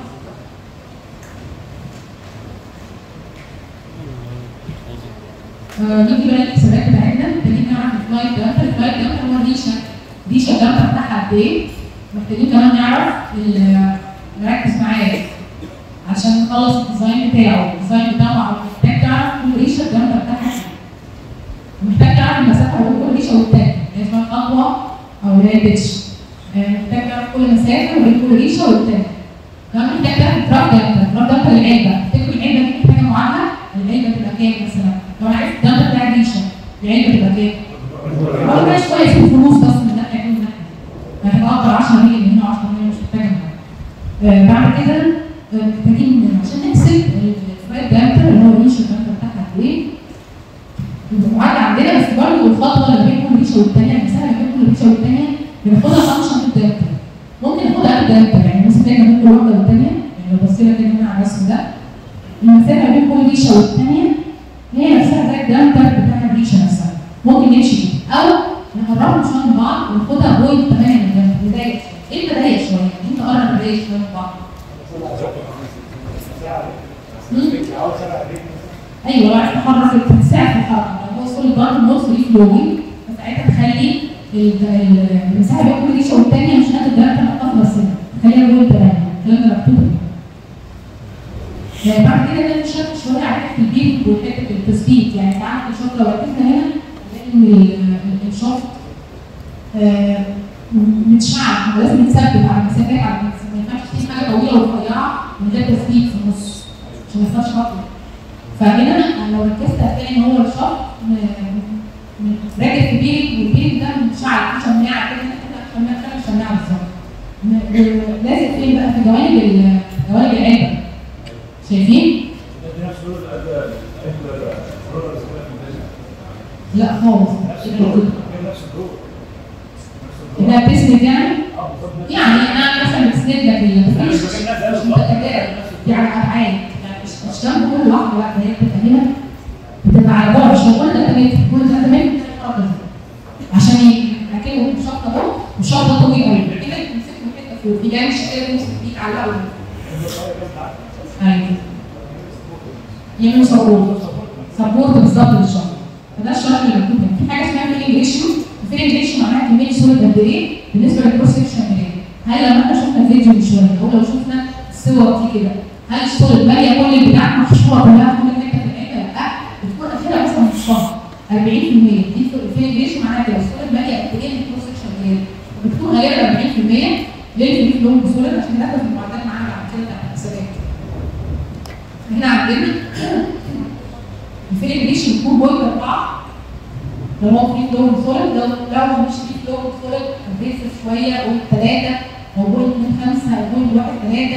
Speaker 1: آه، نيجي بقى الحسابات بتاعتنا محتاجين نعرف الفلايت داتا الفلايت داتا هو الريشه ريشه الداتا بتاعها قد ايه محتاجين كمان نعرف ال- نركز معايا عشان نخلص الديزاين بتاعه الديزاين بتاعه محتاج تعرف كل ريشه الداتا بتاعها ايه محتاج تعرف المسافه بين كل ريشه والتانيه اللي اسمها خطوه او اللي هي بيتش آه، محتاج تعرف كل مسافه بين كل ريشه والتانيه كمان محتاج تعرف تراك داتا تراك داتا العلبه تفتكر العلبه دي محتاجه معادله العلبه تبقى كام مثلا لو انا عرفت الداتا بتاع الريشه العلبه تبقى كام؟ هو مش كويس في الفلوس بس من ناحيه من ناحيه هتبقى اكتر 10 مليون هنا 10 مليون مش محتاجه آه، بعد كده آه، محتاجين عشان نحسب الفلايت داتا اللي هو الريشه الداتا بتاعها قد ايه المعادله عندنا بس برضه الخطوه اللي بين كل ريشه والثانيه المسافه اللي بين كل ريشه والثانيه بناخدها فانكشن الدلتا ممكن ناخدها الدلتا يعني مثلا تلاقي بين كل واحده والثانيه يعني لو بصينا كده هنا على الرسم ده المسافه بين كل ريشه والثانيه هي نفسها زي الدلتا بتاع الريشه نفسها ممكن نمشي بيها او نقربهم شويه من بعض وناخدها بوينت 8 من الدلتا بدايه شويه انت ضيق شويه انت قرب بدايه شويه من بعض مم؟ ايوه لو عايز تحرك الساعه في الحركه لو هو كل ضغط نص ليه فلوينج فساعتها تخلي ال- ال- المساحه بين كل ريشه والثانيه مش قد الدرجه نقطه بس هنا تخليها جوه الثانيه الكلام ده مكتوب هنا. يعني بعد كده ده نشرح شويه على حته البيت وحته التثبيت يعني تعالى الشوط لو ركزنا هنا هنلاقي ان ال- ال- الشوط آه، متشعب هو لازم يتثبت على المسافات على المسافات ما ينفعش تجيب حاجه طويله ورفيعه من غير تثبيت في النص عشان ما يحصلش خطر فهنا انا لو ركزت هتلاقي ان هو الشرط راكب في بيرك والبيرك ده متشعب في شماعه كده كده شماعه كده شماعه بالظبط م- م- لازق فين بقى في جوانب ال- جوانب العلبه شايفين؟ لا خالص ده بتسند يعني؟ يعني انا مثلا بتسند لك ال- مش مش متكرره يعني ابعاد يعني مش مش جنب كل واحده لا هي بتبقى هنا بتبقى على بعد مش كل ده تمام كل ده تمام عشان يركبوا شطه اهو وشطه طويل قوي كده تمسكوا حته فوق في جنش كده تمسك بيك على الاول ايوه يعملوا سبورت سبورت بالظبط للشطه فده الشرح اللي مكتوب هنا في حاجه اسمها فيلينج ريشيو الفيلينج ريشيو معناها كميه سوليد قد ايه بالنسبه للكروس سكشن اريا هل لما احنا شفنا الفيديو من شويه او لو شفنا الصور دي كده هل السوليد ماليه كل البتاع محشوره كلها في كل حته في العلبه لا بتكون اخرها مثلا نصها 40% دي الفيلينج ريشيو معناها كده السوليد ماليه قد ايه من الكروس سكشن اريا بتكون غالبا 40% ليه في لون بسوليد عشان ناخد المعدات معانا بعد كده بتاعت الحسابات هنا عندنا الفيلم ريشيو يكون بوينت 4 لو هو في فلور سوليد لو لو مش في فلور سوليد بيس شويه قول 3 او قول من 5 او قول 1 3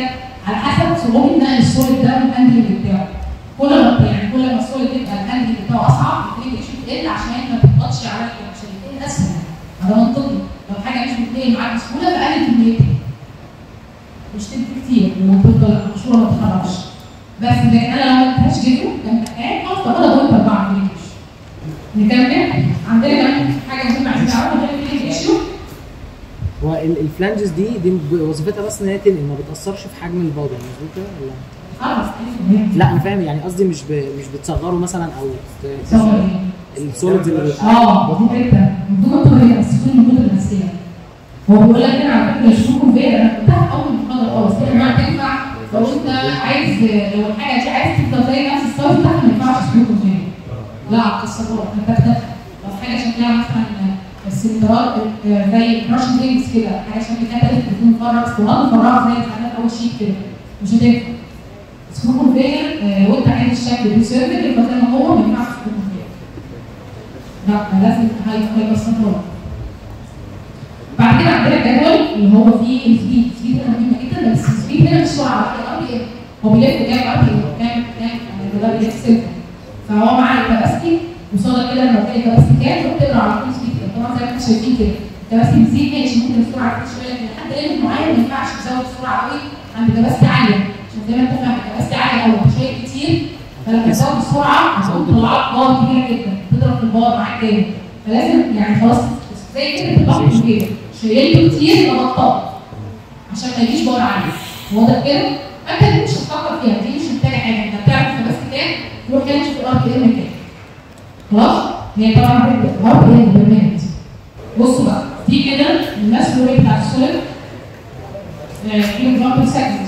Speaker 1: على حسب صعوبه نقل السوليد ده من الهاندلنج بتاعه كل ما يعني كل ما السوليد يبقى الهاندلنج بتاعه اصعب يبتدي الايشو تقل عشان ما تضغطش على عشان يبتدي اسهل ده منطقي لو حاجه مش بتنقل معاك بسهوله بقلل كميتها مش تنتج كتير وتفضل المشروع ما تتحركش بس لكن انا لو ما اديتهاش جيبه كان مكان خلاص باخدها بوينت اربعه ما تجيش نكمل عندنا كمان حاجه مهمه عايزين نعرفها غير الايشو
Speaker 6: هو ال- الفلانجز دي دي وظيفتها بس ان هي تنقل ما بتاثرش في حجم البودر مظبوط كده ولا
Speaker 1: خلاص
Speaker 6: لا انا فاهم يعني قصدي مش ب... مش بتصغره مثلا او ت-
Speaker 1: سوري
Speaker 6: السوليدز اللي
Speaker 1: اه دي فكره بدون طبيعيه بس تكون الموجوده الاساسيه هو بيقول لك هنا على فكره الشروط كونفير انا قلتها في اول محاضره خالص كده انها تنفع لو انت عايز لو الحاجه دي عايز تفضل زي نفس السايز بتاعها ما ينفعش شروط كونفير لا على القصه انت بتدخل لو حاجه شكلها مثلا السنترات زي راشن رينجز كده حاجه شكلها كده بتكون مفرغ اسطوانات مفرغه زي الحاجات اول شيت كده مش هتنفع سكرو كونفير وانت عايز الشكل بيسيرفر يبقى زي ما هو ما ينفعش سكرو كونفير لا لازم هيبقى السنترات بعد كده عندنا الجدول اللي هو فيه السبيد السبيد ده مهم جدا بس السبيد هنا مش سرعه ار بي ام هو بيلف كام ار بي ام كام كام يعني ده بيلف سلكه فهو معاه الكباستي وصادق كده لما تلاقي الكباستي كام تروح تقرا على طول سبيد كده طبعا زي ما انتم شايفين كده الكباستي بتزيد ماشي ممكن السرعه تزيد شويه لكن لحد ليميت معين ما ينفعش تزود السرعه قوي عند كباستي عاليه عشان زي ما انت فاهم الكباستي عاليه قوي شويه كتير فلما تزود السرعه هتقوم طلعت باور كبيره جدا تضرب في الباور معاك جامد فلازم يعني خلاص زي كده الضغط كبير شيلته كتير يبقى بطال عشان ما يجيش باور عالي واضح كده انت دي مش هتفكر فيها دي مش محتاجه حاجه انت بتعرف انت بس كام تروح كده تشوف الار بي ام كام خلاص هي طبعا الار بي ام برمنت بصوا بقى دي كده الماس فلو ريت بتاع السوليد كيلو جرام بير سكند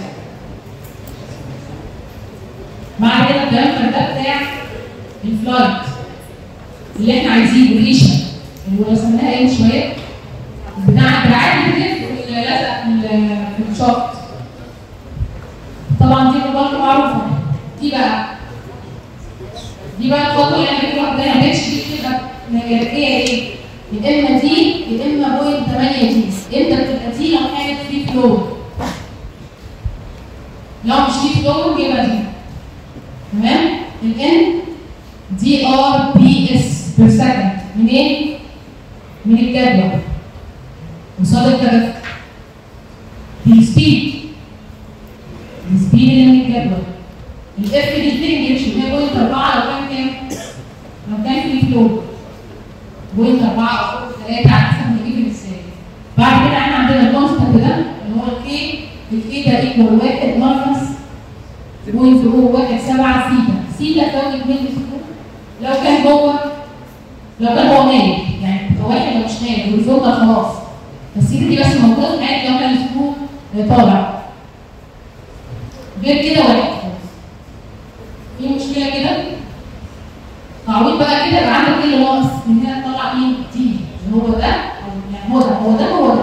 Speaker 1: بعد كده الدايمتر ده بتاع الفلايت اللي احنا عايزينه الريشه اللي رسمناها ايه من شويه بتاع الدراعات اللي بتلف واللي لازق في ال- في الشط طبعا دي برضه معروفه دي بقى دي بقى الخطوه اللي احنا بنقول واحده هنا دي كده هي ايه؟ يا اما دي يا اما بوينت 8 دي امتى بتبقى دي لو كانت فري فلو لو مش فري فلو يبقى دي تمام؟ الان دي ار بي اس بير سكند منين؟ من الجدول قصاد الكبت السبيد السبيد اللي من الجدول الاف دي بتنجش هي بوينت 4 لو كان كام؟ لو كان في فلو بوينت 4 او 3 على حسب ما نجيب المثال بعد كده احنا عندنا الكونستنت ده اللي هو الكي الكي ده ايكوال 1 ماينس بوينت 0 7 سيتا سيتا تساوي 2 لو كان جوه لو كان هو نايم يعني هو واحد لو مش نايم والفوق ده خلاص السيره دي بس موجوده في حاله لو كان الفوق طالع غير كده واحد خلاص في مشكله كده تعويض بقى كده يبقى عندك ايه اللي ناقص من هنا تطلع مين دي اللي هو ده او يعني هو ده هو ده هو ده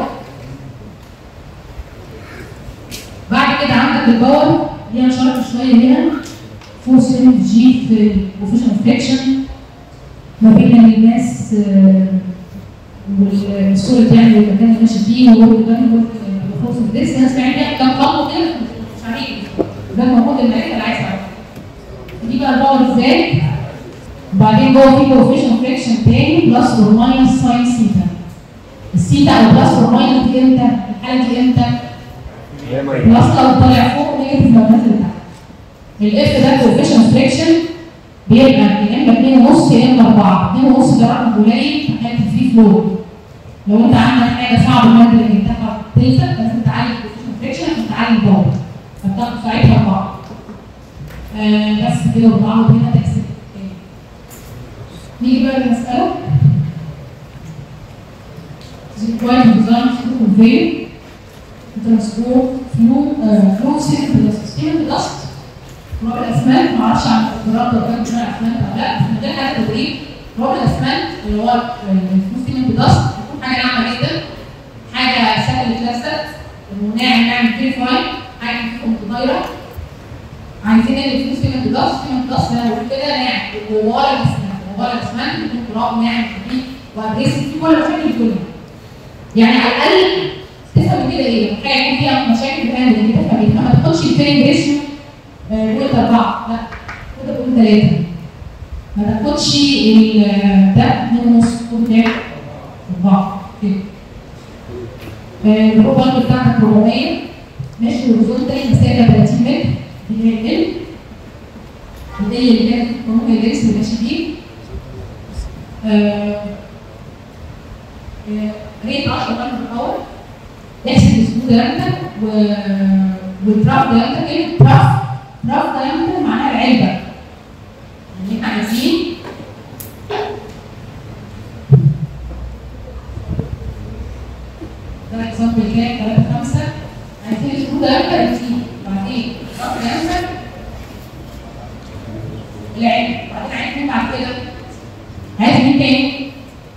Speaker 1: بعد كده عندك الباور دي انا شرحت شويه هنا فورس جي في البروفيشنال فريكشن ما بين الناس آه، والسوليد يعني اللي كان ماشي فيه وهو ده الفورس ديستنس يعني كان خطوه كده مش عارف ده المفروض المعرفه اللي عايز اعرفها دي بقى الباور ازاي وبعدين جوه في كوفيشن فريكشن تاني بلس اور ماينس ساين سيتا السيتا او بلس اور ماينس دي امتى؟ الحاله دي امتى؟ بلس لو طالع فوق نيجاتيف لو نازل تحت الاف ده كوفيشن فريكشن بيبقى يا اما 2 ونص يا اما 4 2 ونص ده رقم قليل في حاله الفري فلو لو انت عندك حاجه صعبه الماده اللي بتاخد تلزق لازم تعلي الكوفيشن فريكشن عشان تعلي الباور فبتاخد ساعتها 4 آه بس كده وتعوض هنا تحسب تاني. نيجي بقى للمسألة required design through conveyor transport through uh, through system system dust ربع الاسمنت ما اعرفش عن الدكتوراه لو كان بناء اسمنت او لا بس من غير حاجه تدريب ربع الاسمنت اللي هو الفلوسيمنت داست بيكون حاجه ناعمه جدا حاجه سهل تلزق وناعم نعمل فيريفاي حاجه فيكم متغيره عايزين الفلوس فيمنت داست فيمنت داست ده بقول كده ناعم وورا الاسمنت وورا الاسمنت بيكون تراب ناعم خفيف واجريسيف في كل مشاكل الدنيا يعني على الاقل تسوي كده ايه؟ لو حاجه يكون فيها مشاكل في الهاند اللي تفهم ايه؟ ما تاخدش الفيلم ريشيو بوينت اربعه لا خدها بوينت ثلاثه ما تاخدش ال- ده اتنين ونص خد كام؟ اربعه كده البروفايل بتاعتك 400 ماشي والهوريزونتال مسافه 30 متر دي هي ال ال اللي كانت ممكن اللبس اللي ماشي بيه آه، آه، ريت 10 طن في الاول احسب السكوت دايمتر و والتراف دايمتر كلمه تراف تراف دايمتر معناها العلبه يعني احنا عايزين ده اكزامبل كام 3 5 عايزين السكوت دايمتر يزيد بعدين تراف دايمتر العلم بعدين عايز مين بعد كده عايز مين تاني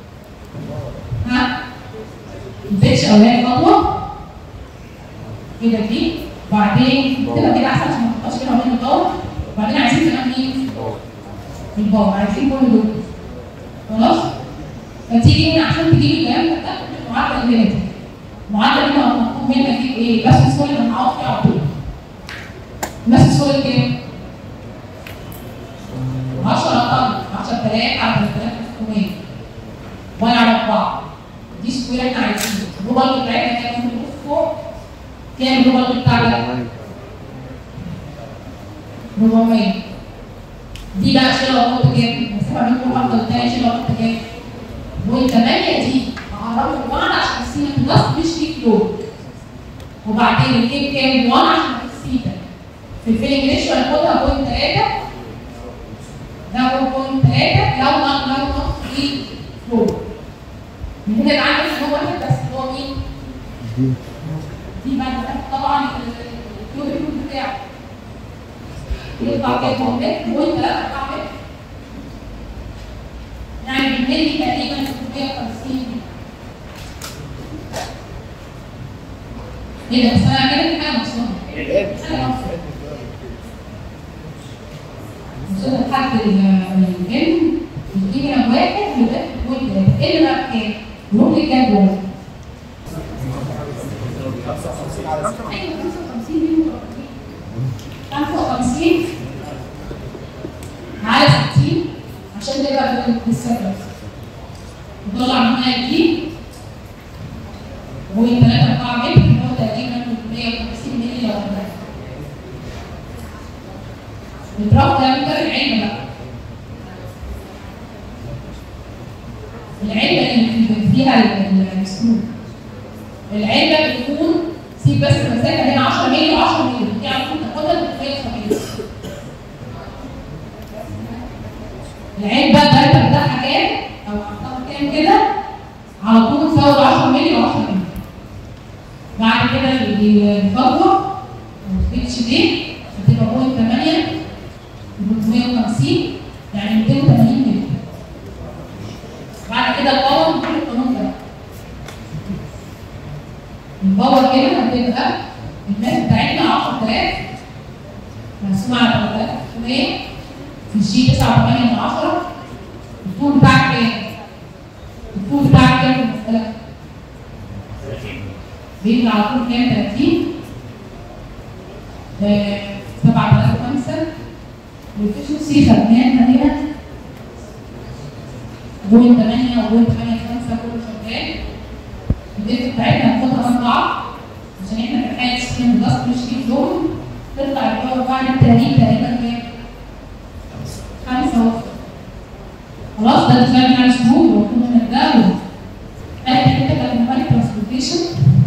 Speaker 1: ها البيتش اولاني خطوه كده دي بعدين كده كده احسن عشان ما تحطش كده وبين الباور وبعدين عايزين كمان مين الباور عايزين كل دول خلاص فتيجي هنا عشان تجيب الكلام ده تاخد معدل الهيلاتي معدل هنا مطلوب منك تجيب ايه بس السوليد اللي هنقعد فيه على طول بس السوليد كام 10 طن 10000 على 3600 وانا على 4 دي سكوير احنا عايزينه الروبال بتاعتنا كام ممكن نقول فوق كام الروبال بتاعنا 400 دي بقى شيلة نقطة كام؟ مسافة منكم واحدة والتانية شيلة نقطة كام؟ بوينت 8 دي هقربوا لبعض عشان السينا بلس مش في كيلو وبعدين الكيك كام؟ 1 عشان السيتا في الفيلنج ريشيو هناخدها بوينت 3 ده هو بوينت 3 لو ما لو نص في فلور من هنا يبقى عندك هو واحد بس اللي هو مين؟
Speaker 4: دي
Speaker 1: دي بعد كده طبعا الكيو ريكورد بتاعه يطلع كده متر بوينت 3 4 متر يعني بالملي تقريبا 650 ايه ده بس انا كده في حاجه مصنوعه حاجه مصنوعه وصلنا لحد العلم بتجيب هنا واحد يبقى بوينت ثلاثة ايه اللي بقى بكام؟ نروح للجدول ايوه 55 مليون 55 على 60 عشان تبقى بالسبب نطلع منها دي بوينت 3 4 متر اللي هو تقريبا 150 مللي لو هنبقى الدراف ده بيبقى العلبه بقى العلبه اللي فيها ال- السكرو العلبه بتكون سيب بس المسافه هنا 10 مللي و10 مللي دي على طول تاخدها 370 العلبه الدايره بتاعها كام او اعتقد كام كده على طول تساوي 10 مللي و10 مللي بعد كده الفضوه البيتش دي هتبقى بوينت 8 350 يعني 280 متر بعد كده الباور بكل القانون ده الباور كده هتبقى الماس بتاعتنا 10000 مقسومة على 3600 في الجي 9.8 من 10 الطول بتاعك كام؟ الطول بتاعك كام في المسألة؟ بيطلع على طول كام 30 آه، 7005 والافشنسي خدناها هنا بوينت 8 وبوينت 8 5 كله شغال الداتا بتاعتنا هناخدها أربعة عشان احنا في حالة سكين بلس مش في لون تطلع الباور بعد التقريب تقريبا كام؟ خمسة ونص خلاص ده الديزاين بتاع السموث ومطلوب منك ده احنا كده كانت نمارك ترانسبورتيشن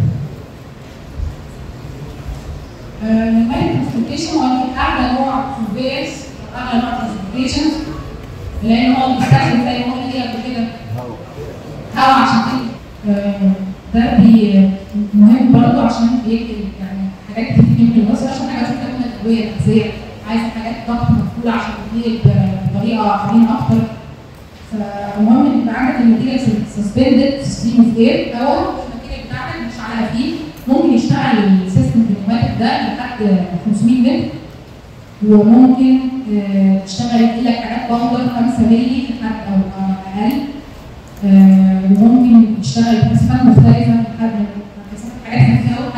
Speaker 1: نمارك ترانسبورتيشن هو انت اعلى نوع سيرفيس اعلى نوع ترانسبورتيشن لان هو بيستخدم زي ما قلنا كده قبل كده هوا عشان كده آه، ده بي مهم برضه عشان بيكتب يعني حاجات كتير من مصر عشان حاجات كتير من الادويه التغذيه عايز حاجات ضغط مقفوله عشان تديك بطريقه حنين اكتر فالمهم ان يبقى عندك الماتيريال سسبندد ستريم اوف اير او الماتيريال بتاعتك مش على فيه ممكن يشتغل السيستم البنيوماتيك ده لحد 500 متر وممكن آه، تشتغل يجي لك حاجات باودر 5 مللي لحد او اقل آه، وممكن تشتغل بمسافات مختلفه لحد مسافات حاجات خفيفه قوي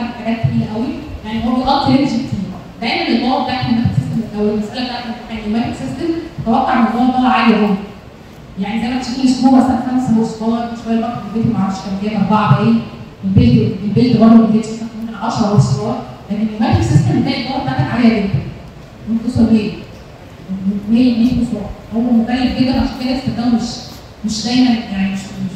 Speaker 1: المساله بتاعت الامتحان النيوماتيك سيستم توقع ان هو طالع عالي قوي يعني زي ما تشوف الاسبوع مثلا 5 هورس باور شويه الوقت في البيت ما اعرفش كام كام 4 باين البيلد البيلد برضه ما بيجيش ممكن 10 هورس باور لكن النيوماتيك سيستم بتلاقي الباور بتاعتك عاليه جدا ممكن توصل ليه؟ 100 100 اسبوع هو مكلف جدا عشان كده استخدامه مش مش دايما يعني مش مش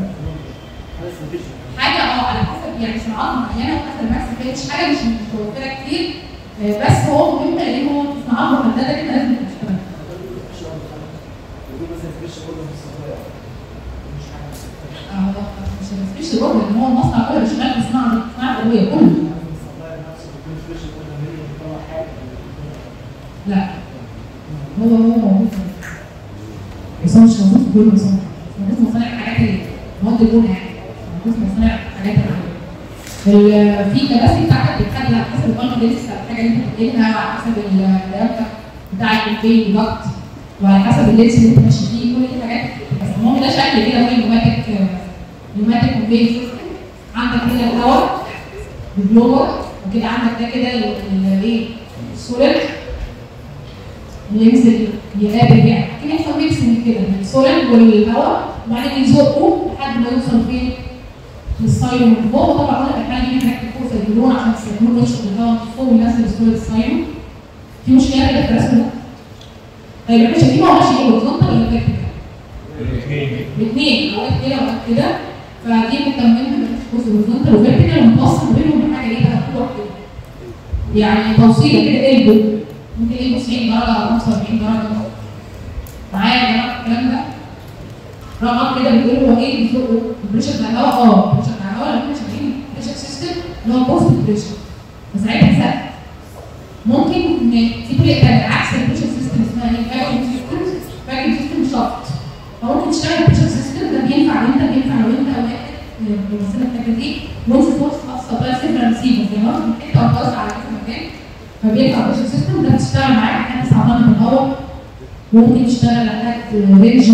Speaker 1: حاجه اه على حسب يعني صناعات معينه وحسب الماكس مش حاجه مش متوفره كتير آه، بس هو مهم لان هو في صناعات محدده كده لازم تشتغل اه هو مش مش الوضع ان هو المصنع كله بيشتغل في صناعه صناعه قويه كله لا هو هو موجود في- بس هو مش موجود في كل مصانع موجود في مصانع الحاجات اللي مواد البناء يعني موجود في مصانع الحاجات اللي ال- في كراسي بتاعتك بتحدد على حسب القلم اللي لسه الحاجه اللي انت بتجيبها وعلى حسب الرقبه بتاع الكوفي بالضبط وعلى حسب اللبس اللي انت ماشي فيه كل دي حاجات بس المهم ده شكل كده هو نيوماتيك نيوماتيك كوفي سيستم عندك كده الهواء البلور وكده عندك ده كده ال- ال- ايه السولر ينزل يقابل يعني كان يحصل ميكسنج كده من السولر والهواء وبعدين يزقه لحد ما يوصل فين للسايلو من فوق طبعا قلنا الحاله دي محتاج فوق في البلون عشان تستخدموه يشرب الهواء من فوق وينزل سولر السايلو في مشكله كده في الرسم ده طيب يا باشا دي ما هوش ايه هوريزونتال ولا فيرتيكال؟ الاثنين اوقات كده واوقات كده فدي مكمله بتخش هوريزونتال وفيرتيكال ومتوصل ما بينهم بحاجه ايه بقى كده يعني توصيله كده قلبه ممكن قلبه 90 درجه او 45 درجه معايا يا جماعه الكلام ده رقم كده بيقول هو ايه بيزقه البريشر بتاع الهواء اه البريشر بتاع الهواء لو احنا شغالين بريشر سيستم اللي هو بوست بريشر بس ساعتها سهل ممكن ان في طريقه ثانيه عكس البريشر سيستم اسمها ايه؟ فاكيوم سيستم فاكيوم سيستم شفط فممكن تشتغل البريشر سيستم ده بينفع انت بينفع لو انت واحد بيمثلك الحاجه دي وانس فورس خاصه بقى سيفر ريسيفر زي ما قلت من حته وخلاص على كذا مكان فبينفع البريشر سيستم ده بتشتغل معاك لحد 9 طن من الهواء ممكن تشتغل لحد رينج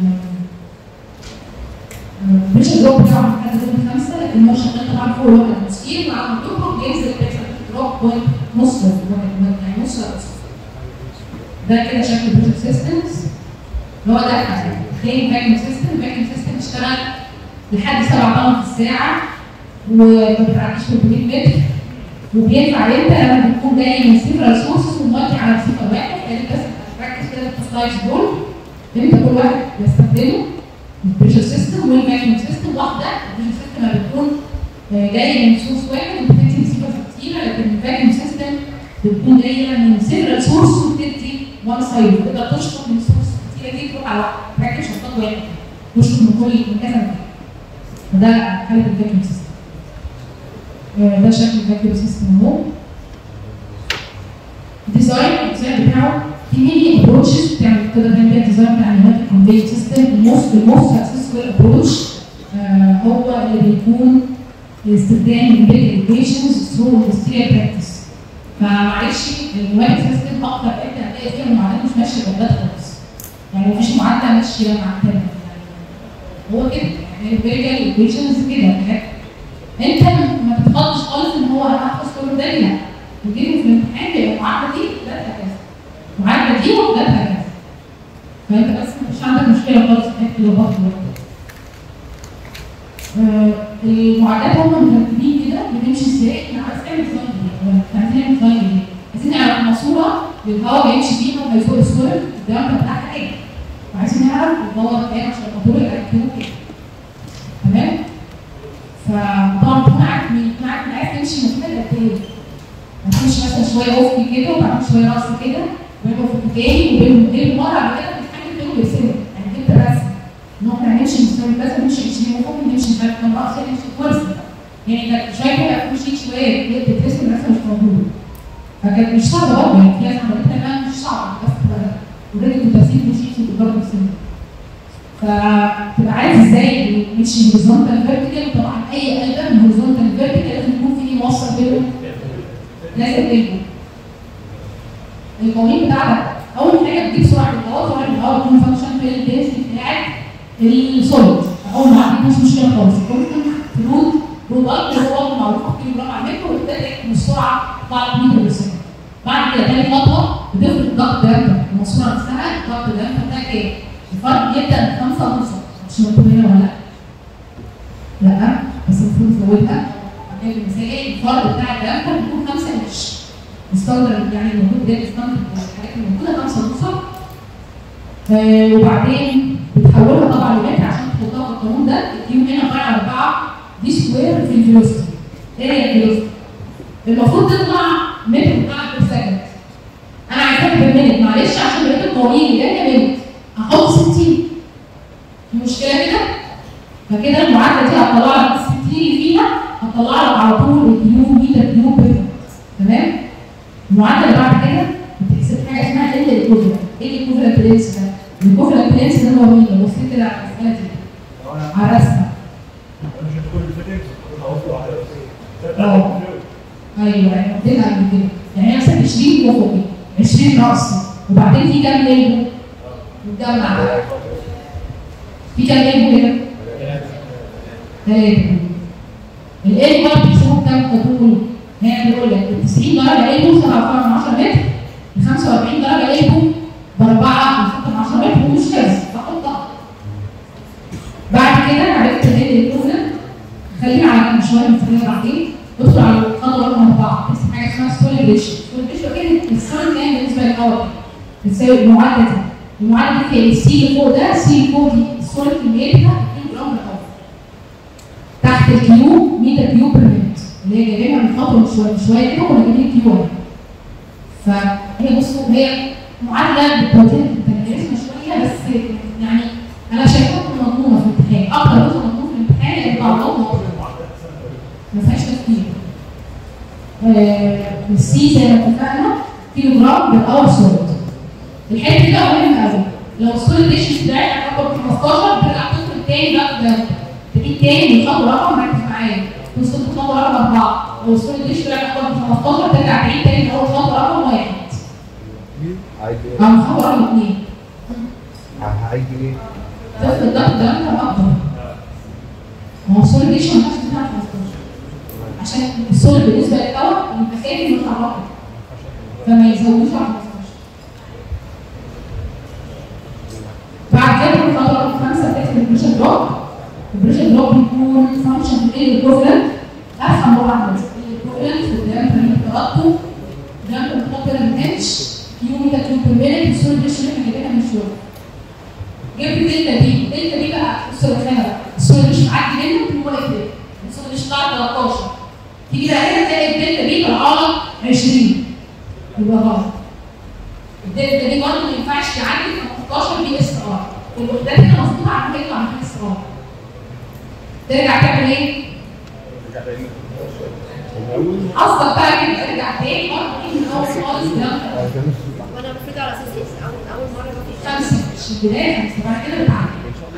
Speaker 1: مش الدروب بتاعه من حد زي خمسه لكن هو شغال طبعا فوق الواحد مسكين مع ما بيخرج بينزل بيحصل دروب بوينت نص الواحد يعني نص الرأس. ده كده شكل البروجكت سيستمز اللي هو ده حاجه تاني فاكيوم سيستم فاكيوم سيستم اشتغل لحد 7 طن في الساعه وما بتعديش 300 متر وبينفع انت لما بتكون جاي من سيفرال سورسز ومالتي على سيفر واحد يعني بس هتركز كده في السلايدز دول انت كل واحد بيستخدمه البريشر سيستم والفاكيوم سيستم واحده البريشر سيستم لما بتكون آه، جايه من سورس واحد وبتدي ريسيفرز كتيره لكن الفاكيوم سيستم بتكون جايه من سيفرال سورس وبتدي وان سايد تقدر تشفط من سورس كتيره دي تروح على واحد راكب شفاط واحد تشفط من كل من كذا مكان وده حاله الفاكيوم سيستم آه، ده شكل الفاكيوم سيستم اهو ديزاين الديزاين بتاعه في ميني ابروتشز بتعمل تقدر تعمل بيها الديزاين بتاع النيوماتيك كونفي سيستم الموست الموست سكسسفول ابروتش هو اللي بيكون استخدام البيج ايكويشنز ثرو اندستريال براكتس فمعلش النيوماتيك سيستم اكتر حته هتلاقي فيها المعادلات مش ماشيه بالذات خالص يعني مفيش معادله ماشيه مع التانيه يعني هو كده يعني البيج ايكويشنز كده حاجات انت ما تتخضش خالص ان هو انا هحفظ كل ده لا وتيجي في الامتحان يبقى المعادله دي ذاتها كذا المعادله دي وذاتها كذا فانت بس مش عندك مشكله خالص في حته اللغات دي آه، المعادلات هم مرتبين كده بنمشي ازاي احنا عايز تعمل ديزاين جديد احنا عايزين نعمل ديزاين جديد عايزين نعرف ماسوره للهواء بيمشي فيها وهيزور السولر الدايركت بتاعها ايه وعايزين نعرف الباور كام عشان الموتور يبقى يركبه كده تمام فطبعا تكون عارف مين تكون عارف انت عايز تمشي مسافه قد ايه ما تمشي مثلا شويه افقي كده وبعدين شويه راسي كده وبين افق تاني وبين وبين مره بعد كده بتتحكم بينهم ويرسموا يعني جبت رسم ان احنا هنمشي مستوى كذا نمشي 20 افق نمشي مش عارف كام راسي نمشي كرسي يعني كانت شويه كده تمشي شويه بتترسم الرسمه مش موجوده فكانت مش صعبه برضه يعني في ناس عملتها انها مش صعبه بس اوريدي كنت اسيب مشي في الدرجه السنه فتبقى عارف ازاي نمشي هوريزونتال فيرتيكال طبعا اي قلبه من هوريزونتال فيرتيكال لازم يكون في موصل بينهم لازم تلقوا القوانين بتاعتك اول حاجه بتجيب سرعه الهواء سرعه الهواء بتكون فانكشن في البيس بتاعت السوليد اول ما عندك مش مشكله خالص ممكن فلود رودات اللي هو معروف كيلو جرام على المتر وبالتالي من السرعه 4 متر بالثانيه بعد كده تاني خطوه بتفرض ضغط دم الماسوره نفسها الضغط الدم بتاعها كام؟ الفرق يبدا من 5 ونص مش مكتوب هنا ولا لا؟ لا بس المفروض نزودها عشان المثالي الفرق بتاع الدم ده بيكون 5 انش الستاندرد يعني الموجود ده الستاندرد الحاجات الموجوده 5 ونص آه وبعدين بتحولها طبعا لمتر عشان تحطها في القانون ده الكيو هنا طالع 4 دي سكوير في الفيلوسيتي ايه هي الفيلوسيتي؟ المفروض تطلع متر مكعب بير سكند انا عايزاها بالمنت معلش عشان بقيت القوانين اللي هي منت هحط 60 في مشكله كده فكده المعادله دي هتطلع لك ال 60 اللي فيها هتطلع لك على طول الكيو ميتر كيو بير تمام المعادله اللي بعد كده بتحسب حاجه اسمها ال ايكوفلنت ايه الايكوفلنت برنس ده؟ الايكوفلنت برنس ده هو مين؟ لو بصيت كده على المساله دي على الرسمه
Speaker 2: مش هتكون الفيتنس هتوصل على
Speaker 1: اه. ايوه يعني قلنا قبل كده يعني مثلا 20 افقي 20 راسي وبعدين في كام ليبو؟ متجمع بقى في كام ليبو هنا؟ ثلاثة الايه بقى بيحسبوا بكام كطول؟ هي بيقول لك ال 90 درجة ليبو 7.10 متر ال 45 درجة ليبو ب 4 متر ومش كذا بحطها بعد كده عرفت ايه الايكوفلنت خلينا على جنب شويه نتكلم بعدين ندخل على الخطوه رقم اربعه بس حاجه اسمها ستوري ريشيو ستوري ريشيو كده الستوري كام بالنسبه للاول بتساوي المعادله دي المعادله دي كام السي اللي فوق ده السي اللي فوق دي الستوري كميتها 2 جرام بالاول تحت الكيو ميتر كيو بير مينت اللي هي جايبينها من خطوه من شويه من شويه كده كنا جايبين الكيو اهي فهي بصوا هي معادله بتودينا في التجارب شويه بس يعني انا شايفاها مضمونه في الامتحان اكتر نقطه مضمونه في الامتحان اللي بعضهم ما فيهاش تفكير آه، السي زي ما اتفقنا كيلو جرام بالاور سوليد الحته دي بقى مهمه قوي لو السوليد ديشز بتاعتك اكبر من 15 بترجع تدخل التاني بقى ده تجيب تاني من خطوه رقم ركز معايا توصل لخطوه رقم اربعه لو السوليد ديش طلع اكبر من 15 ترجع تعيد تاني من اول خطوه رقم واحد
Speaker 4: عايز
Speaker 1: او من خطوه رقم اثنين
Speaker 4: ايه؟ عايز ايه؟
Speaker 1: تفضل الضغط ده انت اكبر ما هو السوليد ديش ما ينفعش تطلع 15 عشان السوليد بالنسبه للهواء يبقى ساكن متعرض فما يزودوش على 15 بعد كده الخطوه رقم خمسه بتكتب البريشر دروب البريشر دروب بيكون فانكشن في الايكوفلنت افهم طبعا الايكوفلنت في الدايمتر اللي بتغطوا الدايمتر بتحط هنا من اتش كيو ميتا كيو بير مينت السوليد ديش اللي احنا جايبينها من شويه جبت دلتا بي دلتا بي بقى بص الرخامه بقى السوليد مش معدي منه هو واقف كده السوليد مش طالع 13 تيجي بقى هنا تلاقي الدلتا بي طالعه لك 20 يبقى غلط الدلتا دي برضه ما ينفعش يعدي 15 بي اس ار الوحدات هنا مظبوطه على ما يطلع من اس ار ترجع تعمل ايه؟ قصدك بقى كده ترجع تاني برضه ايه من اول خالص ده
Speaker 3: وانا المفروض على اساس ايه اول اول مره ما فيش
Speaker 1: خمسه مش البدايه خمسه بعد كده بتعدي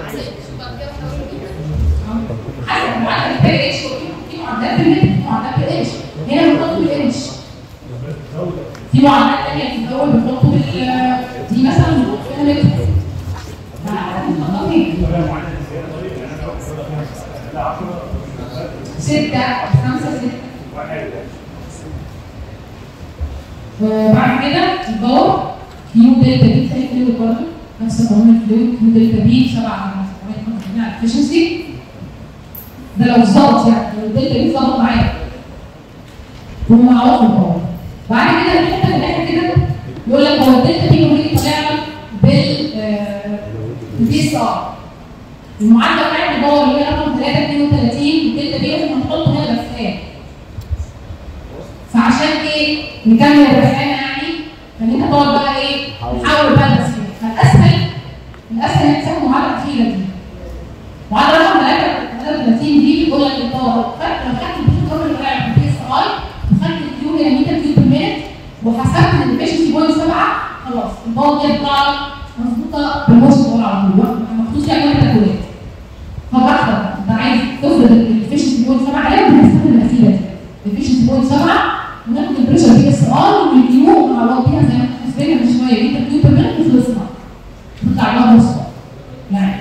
Speaker 1: حسب معدل البي اتش في معدلات بالمتر في معدلات بالانش هنا بنحطه بالانش في معدلات ثانيه في الاول بنحطه بال دي مثلا بنحط فيها متر فبنحطها فين؟ ستة خمسة ستة وبعد كده الباور كيو دلتا بي تلاقي فلويد برضه نفس قانون الفلويد كيو دلتا بي 7 على efficiency ده لو ظبط يعني لو الدلتا بي ظبط معايا هم معروف الباور بعد كده الحته في الاخر كده يقول لك هو الدلتا بي اوريدي طالع لك بال بالبي اس ار المعادله بتاعت الباور اللي هي رقم 332 الدلتا بي لازم نحطه هنا بفان فعشان ايه نكمل الرخامه يعني فان انت تقعد بقى ايه نحاول بقى الاسهل فالاسهل الاسهل انك تاخد المعادله الاخيره دي معادله رقم 33 دي بتقول لك الباور فاكر لو خدت البي كور اللي طالع بالبي اس اي وخدت الكيو هي ميتر كيو بير مينت وحسبت ان الافشنسي بوينت 7 خلاص الباور دي هتطلع لك مظبوطه بالوسط دول على طول محطوط فيها كل التكوينات فبراحتك انت عايز تفرض الافشنسي بوينت 7 عليها بنستخدم الاخيره دي الافشنسي بوينت 7 وناخد البريشر بي اس ار والكيو نعوض بيها زي ما احنا حسبنا من شويه ميتر كيو بير مينت وخلصنا تطلع لها نص يعني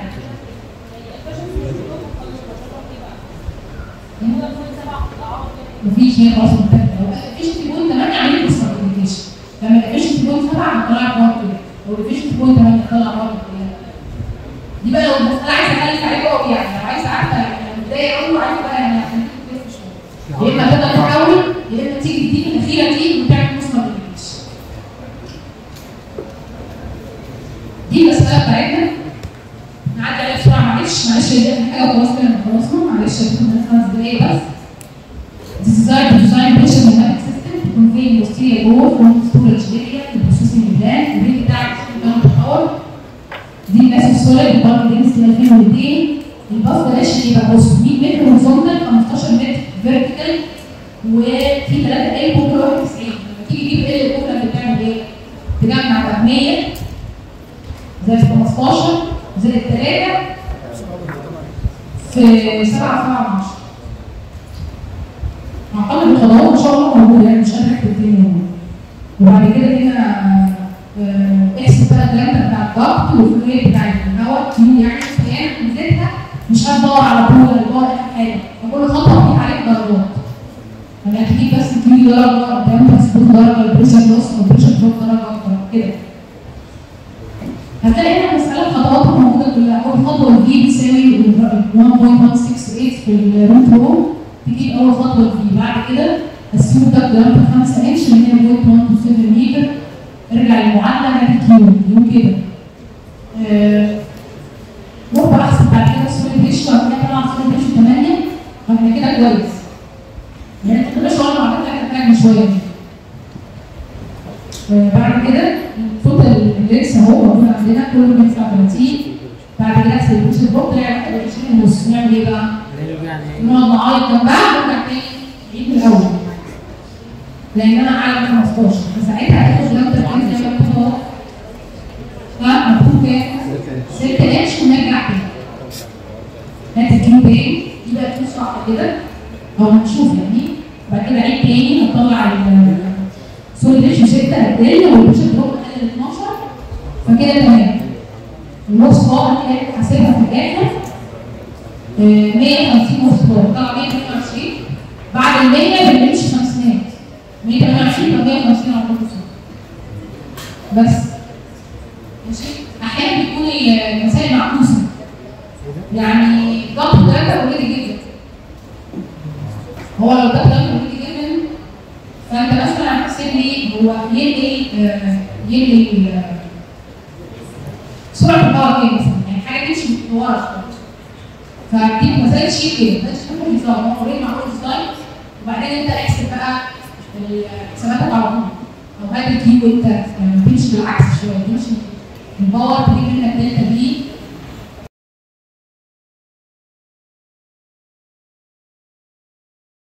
Speaker 1: مفيش هي خلاص منتهيه لو مفيش في بوينت 8 عمليه ديسكونتينيوشن لما الافشنسي بوينت 7 هتطلع باور كده لو الافشنسي بوينت 8 هتطلع باور كده دي بقى لو المساله عايزه اخلي عليكم قوي يعني لو عايزه عارفه يعني متضايقه قوي وعايزه بقى يعني عشان تلف شويه يا اما تقدر تحاول يا اما تيجي تديك الاخيره دي وتعمل نص ما بتجيش دي المساله بتاعتنا نعدي عليها بسرعه معلش معلش دي اخر حاجه وخلاص كده خلصنا معلش هتكون خمس دقايق بس This is designed to design pressure pneumatic system to convey posterior bore from storage area to processing plant البيت بتاعك كام باور دي الماسف سوليد البار دنسيتي 2200 الباص ده ماشي يبقى بص 100 متر هوريزونتال 15 متر فيرتيكال وفي 3 ال بوكر 91 لما تيجي تجيب ال البوكر بتعمل ايه؟ تجمع بقى 100 زائد 15 زائد 3 في 7 7 10 اعتقد الخطوات ان شاء الله موجوده يعني مش قادر اكتب تاني هنا وبعد كده هنا آه، احسب بقى الكلام بتاع الضغط والفلويد بتاع الهواء كيو يعني كيان نزلتها مش هتدور على طول ولا تدور اخر حاجه فكل خطوه فيها عليك درجات يعني هتجيب بس كيو درجه قدام بس درجه البريشر لوس والبريشر دروب درجه اكتر كده هتلاقي هنا المسألة خطواتها موجودة كلها، أول خطوة الفي بتساوي 1.168 في الروت رو، تجيب أول خطوة الفي، بعد كده السيو ده جرام 5 انش اللي هي 0.127 متر، ارجع للمعادلة هات كيو، كيو كده. آه، روح بقى احسب بعد كده السوليد ريشيو، بعد كده طبعا السوليد ريشيو 8 فاحنا كده كويس. يعني انت كده شغل معادلة هتحتاج شوية. آه، بعد كده التوتال اللينس اهو موجود عندنا كله 139 بعد كده احسب البوش البوك طلع 21 ونص نعمل ايه بقى؟
Speaker 6: يعني
Speaker 1: نقعد نعيط جنبها ونرجع تاني نعيد من الاول لان انا اعلى من 15 فساعتها هتاخد لو تركيز زي ما انت هو ها مكتوب كام؟ 6 انش ونرجع تاني هات الكيلو تاني دي بقى فلوس واحده كده او هنشوف يعني بعد كده عيد تاني هنطلع ال سوري ريشيو 6 هتقل والبوش دروب قلل 12 فكده تمام النص بار كانت حاسبها في الاخر آه، 150 نص بار طلع 128 بعد ال 100 بنمشي خمسينات 128 يبقى 150 على طول بس ماشي احيانا بتكون المسائل معكوسه يعني ضغط ثلاثه اوريدي جدا هو لو ضغط ثلاثه اوريدي جدا فانت مثلا هتحسب لي هو ينقل آه، ينقل آه، سرعه الباور كام مثلا يعني حاجه تمشي من ورا شويه فدي مسائل شيء كده مسائل شيء ممكن يطلع هو اوريدي معمول ديزاين وبعدين انت احسب بقى حساباتك على طول او هات الكيو انت يعني تمشي بالعكس شويه تمشي الباور تجيب منك دلتا بي